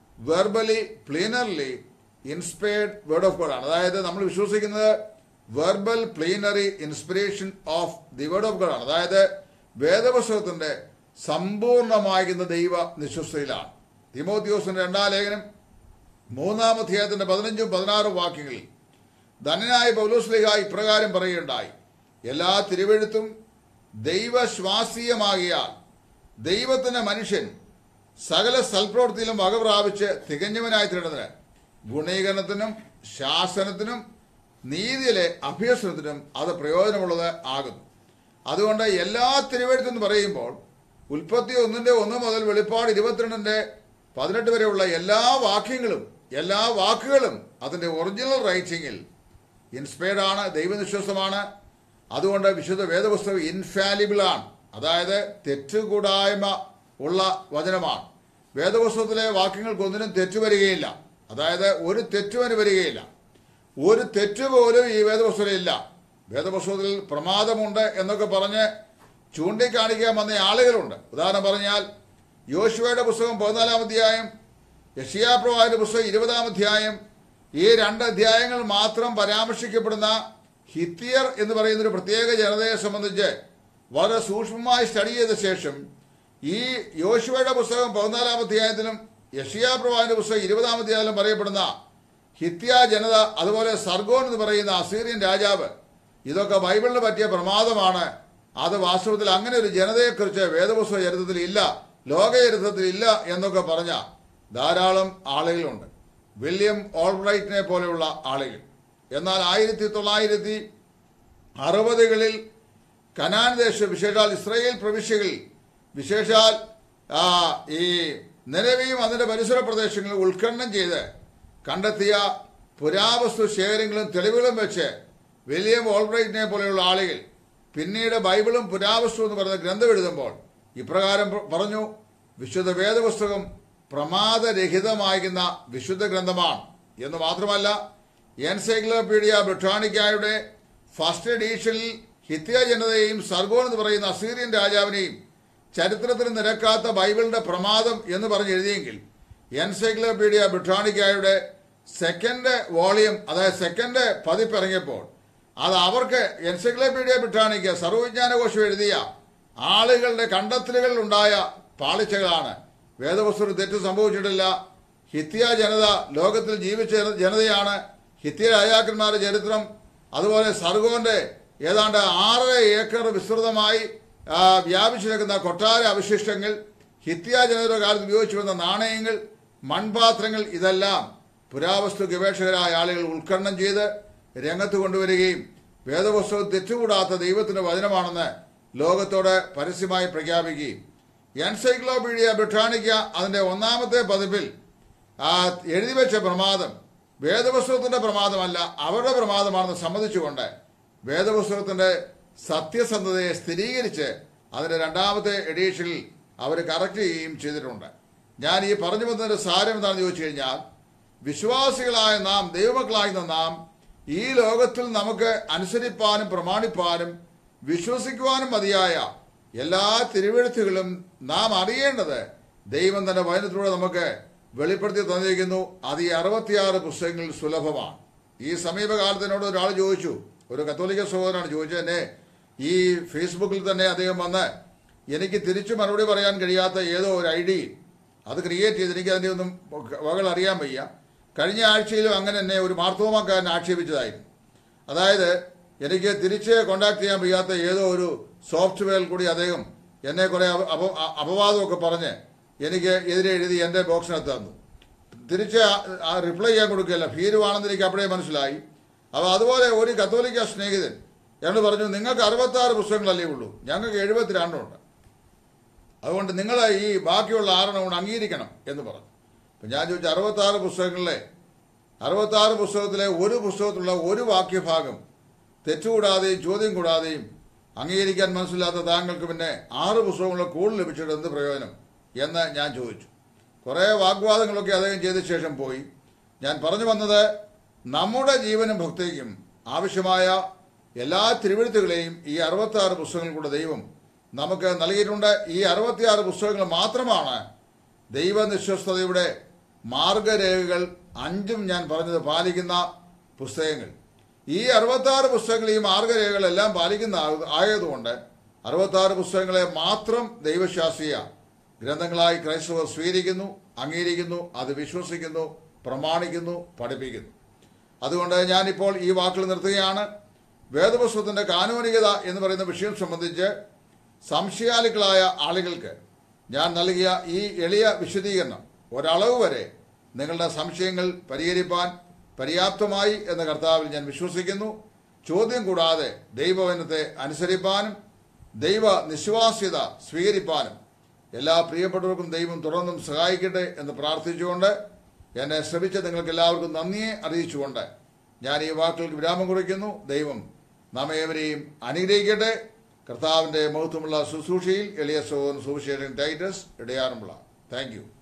verbally plenarily inspired word of God ആണ് അതായത് നമ്മൾ വിശ്വസിക്കുന്നത് verbal plenary inspiration of the word of God ആണ് അതായത് വേദപുസ്തകത്തിന്റെ സമ്പൂർണമാകുന്ന ദൈവ നിശ്വസ്തയിലാണ് തിമോത്യോസിന്റെ രണ്ടാം ലേഖനം മൂന്നാം അധ്യായത്തിന്റെ പതിനഞ്ചും പതിനാറും വാക്യങ്ങളിൽ ധനനായ പൗലോസ്ലിഹ ഇപ്രകാരം പറയുകയുണ്ടായി എല്ലാ തിരുവെഴുത്തും ദൈവശ്വാസീയമാകിയാൽ ദൈവത്തിന്റെ മനുഷ്യൻ സകല സൽപ്രവൃത്തിയിലും വക പ്രാപിച്ച് തികഞ്ഞവനായി തീരുന്നതിന് ഗുണീകരണത്തിനും ശാസനത്തിനും നീതിയിലെ അഭ്യസനത്തിനും അത് പ്രയോജനമുള്ളത് ആകുന്നു അതുകൊണ്ട് എല്ലാ തിരുവെഴുത്തെന്ന് പറയുമ്പോൾ ഉൽപ്പത്തി ഒന്നിന്റെ ഒന്ന് മുതൽ വെളിപ്പാട് ഇരുപത്തിരണ്ടിന്റെ പതിനെട്ട് വരെയുള്ള എല്ലാ വാക്യങ്ങളും എല്ലാ വാക്കുകളും അതിന്റെ ഒറിജിനൽ റൈറ്റിംഗിൽ ഇൻസ്പയർഡ് ആണ് ദൈവനിശ്വാസമാണ് അതുകൊണ്ട് വിശുദ്ധ വേദപുസ്തകം ഇൻഫാലിബിൾ ആണ് അതായത് തെറ്റുകൂടായ്മ ഉള്ള വചനമാണ് വേദപുസ്തകത്തിലെ വാക്യങ്ങൾക്കൊന്നിനും തെറ്റു വരികയില്ല അതായത് ഒരു തെറ്റുവന് വരികയില്ല ഒരു തെറ്റ് പോലും ഈ വേദപുസ്തകത്തിൽ ഇല്ല വേദപുസ്തകത്തിൽ പ്രമാദമുണ്ട് എന്നൊക്കെ പറഞ്ഞ് ചൂണ്ടിക്കാണിക്കാൻ വന്ന ആളുകളുണ്ട് ഉദാഹരണം പറഞ്ഞാൽ യോശുവയുടെ പുസ്തകം പതിനാലാം അധ്യായം യഷിയാപ്രവാഹിന്റെ പുസ്തകം ഇരുപതാം അധ്യായം ഈ രണ്ട് അധ്യായങ്ങൾ മാത്രം പരാമർശിക്കപ്പെടുന്ന ഹിത്തിയർ എന്ന് പറയുന്ന ഒരു പ്രത്യേക ജനതയെ സംബന്ധിച്ച് വളരെ സൂക്ഷ്മമായി സ്റ്റഡി ചെയ്ത ശേഷം ഈ യോശുവയുടെ പുസ്തകം പതിനാലാം അധ്യായത്തിലും യഷിയാ പ്രവാഹിന്റെ പുസ്തകം ഇരുപതാം അധ്യായത്തിലും പറയപ്പെടുന്ന ഹിത്യ ജനത അതുപോലെ സർഗോൻ എന്ന് പറയുന്ന അസീറിയൻ രാജാവ് ഇതൊക്കെ ബൈബിളിന് പറ്റിയ പ്രമാദമാണ് അത് വാസ്തവത്തിൽ അങ്ങനെ ഒരു ജനതയെക്കുറിച്ച് വേദപുസ്തക ചരിത്രത്തിൽ ഇല്ല ലോക ചരിത്രത്തിൽ ഇല്ല എന്നൊക്കെ പറഞ്ഞ ധാരാളം ആളുകളുണ്ട് വില്യം ഓൾബ്രൈറ്റിനെ പോലെയുള്ള ആളുകൾ എന്നാൽ ആയിരത്തി തൊള്ളായിരത്തി അറുപതുകളിൽ കനാൻ ദേശ വിശേഷാൽ ഇസ്രയേൽ പ്രവിശ്യകളിൽ വിശേഷാൽ ആ, ഈ നിലവിയും അതിന്റെ പരിസര പ്രദേശങ്ങളിൽ ഉത്ഖനനം ചെയ്ത് കണ്ടെത്തിയ പുരാവസ്തു ശേഖരങ്ങളും തെളിവുകളും വെച്ച് വില്യം ഓൾബ്രൈറ്റിനെ പോലെയുള്ള ആളുകൾ പിന്നീട് ബൈബിളും പുരാവസ്തു എന്ന് പറയുന്ന ഗ്രന്ഥം എഴുതുമ്പോൾ ഇപ്രകാരം പ- പറഞ്ഞു വിശുദ്ധ വേദപുസ്തകം പ്രമാദരഹിതമാകുന്ന വിശുദ്ധ ഗ്രന്ഥമാണ് എന്ന് മാത്രമല്ല എൻസൈക്ലോപീഡിയ ബ്രിട്ടാനിക്കായുടെ ഫസ്റ്റ് എഡീഷനിൽ ഹിത്യ ജനതയെയും സർഗോൺ എന്ന് പറയുന്ന അസീറിയൻ രാജാവിനെയും ചരിത്രത്തിന് നിരക്കാത്ത ബൈബിളിന്റെ പ്രമാദം എന്ന് പറഞ്ഞ് എഴുതിയെങ്കിൽ എൻസൈക്ലോപീഡിയ ബ്രിട്ടാനിക്കായുടെ സെക്കൻഡ് വോളിയം അതായത് സെക്കൻഡ് പതിപ്പ് ഇറങ്ങിയപ്പോൾ അത് അവർക്ക് എൻസൈക്ലോപീഡിയ ബ്രിട്ടാനിക്ക സർവവിജ്ഞാനകോശം എഴുതിയ ആളുകളുടെ കണ്ടെത്തലുകളിൽ ഉണ്ടായ പാളിച്ചകളാണ് വേദപുസ്തകത്തിൽ തെറ്റ് സംഭവിച്ചിട്ടില്ല ഹിത്യ ജനത ലോകത്തിൽ ജീവിച്ച ജന- ജനതയാണ് ഹിത്യ രാജാക്കന്മാരുടെ ചരിത്രം അതുപോലെ സർഗോന്റെ ഏതാണ്ട് ആറര ഏക്കർ വിസ്തൃതമായി ആ, വ്യാപിച്ചു നിൽക്കുന്ന കൊട്ടാര അവശിഷ്ടങ്ങൾ ഹിത്യ ജനതയുടെ കാലത്ത് ഉപയോഗിച്ചു വന്ന നാണയങ്ങൾ മൺപാത്രങ്ങൾ ഇതെല്ലാം പുരാവസ്തു ഗവേഷകരായ ആളുകൾ ഉത്ഖനനം ചെയ്ത് രംഗത്ത് കൊണ്ടുവരികയും വേദപുസ്തകം തെറ്റുകൂടാത്ത ദൈവത്തിന്റെ വചനമാണെന്ന് ലോകത്തോട് പരസ്യമായി പ്രഖ്യാപിക്കുകയും എൻസൈക്ലോപീഡിയ ബ്രിട്ടാനിക്ക അതിന്റെ ഒന്നാമത്തെ പതിപ്പിൽ ആ എഴുതി വെച്ച പ്രമാദം വേദപുസ്തകത്തിന്റെ പ്രമാദമല്ല അവരുടെ പ്രമാദമാണെന്ന് സമ്മതിച്ചുകൊണ്ട് വേദപുസ്തകത്തിന്റെ സത്യസന്ധതയെ സ്ഥിരീകരിച്ച് അതിന്റെ രണ്ടാമത്തെ എഡീഷനിൽ അവർ കറക്റ്റ് ചെയ്യുകയും ചെയ്തിട്ടുണ്ട് ഞാൻ ഈ പറഞ്ഞു വന്നതിന്റെ സാരം എന്താണെന്ന് ചോദിച്ചു കഴിഞ്ഞാൽ വിശ്വാസികളായ നാം ദൈവമക്കളായിരുന്ന നാം ഈ ലോകത്തിൽ നമുക്ക് അനുസരിപ്പാനും പ്രമാണിപ്പാനും വിശ്വസിക്കുവാനും മതിയായ എല്ലാ തിരുവെഴുത്തുകളും നാം അറിയേണ്ടത് ദൈവം തന്റെ വചനത്തിലൂടെ നമുക്ക് വെളിപ്പെടുത്തി തന്നിരിക്കുന്നു അത് ഈ അറുപത്തിയാറ് പുസ്തകങ്ങളിൽ സുലഭമാണ് ഈ സമീപകാലത്തിനോട് ഒരാൾ ചോദിച്ചു ഒരു കത്തോലിക്ക സഹോദരനാണ് ചോദിച്ചത് എന്നെ ഈ ഫേസ്ബുക്കിൽ തന്നെ അദ്ദേഹം വന്ന് എനിക്ക് തിരിച്ചു മറുപടി പറയാൻ കഴിയാത്ത ഏതോ ഒരു ഐ ഡി അത് ക്രിയേറ്റ് ചെയ്ത് എനിക്ക് അതിൻ്റെ ഒന്നും വകൾ അറിയാൻ വയ്യ കഴിഞ്ഞ ആഴ്ചയിലും അങ്ങനെ എന്നെ ഒരു മാർത്തോമാക്കാരൻ ആക്ഷേപിച്ചതായിരുന്നു അതായത് എനിക്ക് തിരിച്ച് കോണ്ടാക്ട് ചെയ്യാൻ വയ്യാത്ത ഏതോ ഒരു സോഫ്റ്റ്വെയറിൽ കൂടി അദ്ദേഹം എന്നെ കുറെ അപ- അപ- അ- അപവാദമൊക്കെ പറഞ്ഞ് എനിക്ക് എതിരെ എഴുതി എൻ്റെ ബോക്സിനകത്ത് തന്നു തിരിച്ച് ആ- ആ റിപ്ലൈ ചെയ്യാൻ കൊടുക്കുകയല്ല ഭീരുവാണെന്ന് എനിക്ക് അപ്പോഴേ മനസ്സിലായി അപ്പോൾ അതുപോലെ ഒരു കത്തോലിക്ക സ്നേഹിതൻ എന്നോട് പറഞ്ഞു നിങ്ങൾക്ക് അറുപത്താറ് പുസ്തകങ്ങളല്ലേ ഉള്ളൂ ഞങ്ങൾക്ക് എഴുപത്തിരണ്ടുണ്ട് അതുകൊണ്ട് നിങ്ങൾ ഈ ബാക്കിയുള്ള ആറെണ്ണം കൊണ്ട് അംഗീകരിക്കണം എന്ന് പറഞ്ഞു അപ്പം ഞാൻ ചോദിച്ചു അറുപത്താറ് പുസ്തകങ്ങളിലെ അറുപത്താറ് പുസ്തകത്തിലെ ഒരു പുസ്തകത്തിലുള്ള ഒരു വാക്യഭാഗം തെറ്റുകൂടാതെയും ചോദ്യം കൂടാതെയും അംഗീകരിക്കാൻ മനസ്സിലാത്ത താങ്കൾക്ക് പിന്നെ ആറ് പുസ്തകങ്ങളിൽ കൂടുതൽ ലഭിച്ചിട്ട് എന്ത് പ്രയോജനം എന്ന് ഞാൻ ചോദിച്ചു കുറേ വാഗ്വാദങ്ങളൊക്കെ അദ്ദേഹം ചെയ്ത ശേഷം പോയി ഞാൻ പറഞ്ഞു വന്നത് നമ്മുടെ ജീവനും ഭക്തിക്കും ആവശ്യമായ എല്ലാ തിരുവഴുത്തുകളെയും ഈ അറുപത്തി പുസ്തകങ്ങൾ കൂടെ ദൈവം നമുക്ക് നൽകിയിട്ടുണ്ട് ഈ അറുപത്തിയാറ് പുസ്തകങ്ങൾ മാത്രമാണ് ദൈവനിശ്വസ്തതയുടെ മാർഗരേഖകൾ അഞ്ചും ഞാൻ പറഞ്ഞത് പാലിക്കുന്ന പുസ്തകങ്ങൾ ഈ അറുപത്താറ് പുസ്തകങ്ങൾ ഈ മാർഗരേഖകളെല്ലാം പാലിക്കുന്ന ആ- ആയതുകൊണ്ട് അറുപത്താറ് പുസ്തകങ്ങളെ മാത്രം ദൈവശാസ്ത്രീയ ഗ്രന്ഥങ്ങളായി ക്രൈസ്തവർ സ്വീകരിക്കുന്നു അംഗീകരിക്കുന്നു അത് വിശ്വസിക്കുന്നു പ്രമാണിക്കുന്നു പഠിപ്പിക്കുന്നു അതുകൊണ്ട് ഞാനിപ്പോൾ ഈ വാക്കുകൾ നിർത്തുകയാണ് വേദപുസ്തകത്തിന്റെ കാനൂനികത എന്ന് പറയുന്ന വിഷയം സംബന്ധിച്ച് സംശയാലുക്കളായ ആളുകൾക്ക് ഞാൻ നൽകിയ ഈ എളിയ വിശദീകരണം ഒരളവ് വരെ നിങ്ങളുടെ സംശയങ്ങൾ പരിഹരിപ്പാൻ പര്യാപ്തമായി എന്ന കർത്താവിൽ ഞാൻ വിശ്വസിക്കുന്നു ചോദ്യം കൂടാതെ ദൈവവചനത്തെ അനുസരിപ്പാനും ദൈവ നിശ്വാസ്യത സ്വീകരിപ്പാനും എല്ലാ പ്രിയപ്പെട്ടവർക്കും ദൈവം തുടർന്നും സഹായിക്കട്ടെ എന്ന് പ്രാർത്ഥിച്ചുകൊണ്ട് എന്നെ ശ്രമിച്ച നിങ്ങൾക്ക് എല്ലാവർക്കും നന്ദിയെ അറിയിച്ചുകൊണ്ട് ഞാൻ ഈ വാക്കുകൾക്ക് വിരാമം കുറിക്കുന്നു ദൈവം നാം ഏവരെയും അനുഗ്രഹിക്കട്ടെ കർത്താവിന്റെ മഹത്വമുള്ള ശുശ്രൂഷയിൽ എളിയ സോൻ സുവിശേഷൻ ടൈറ്റസ് ഇടയാറുമുള്ള താങ്ക് യു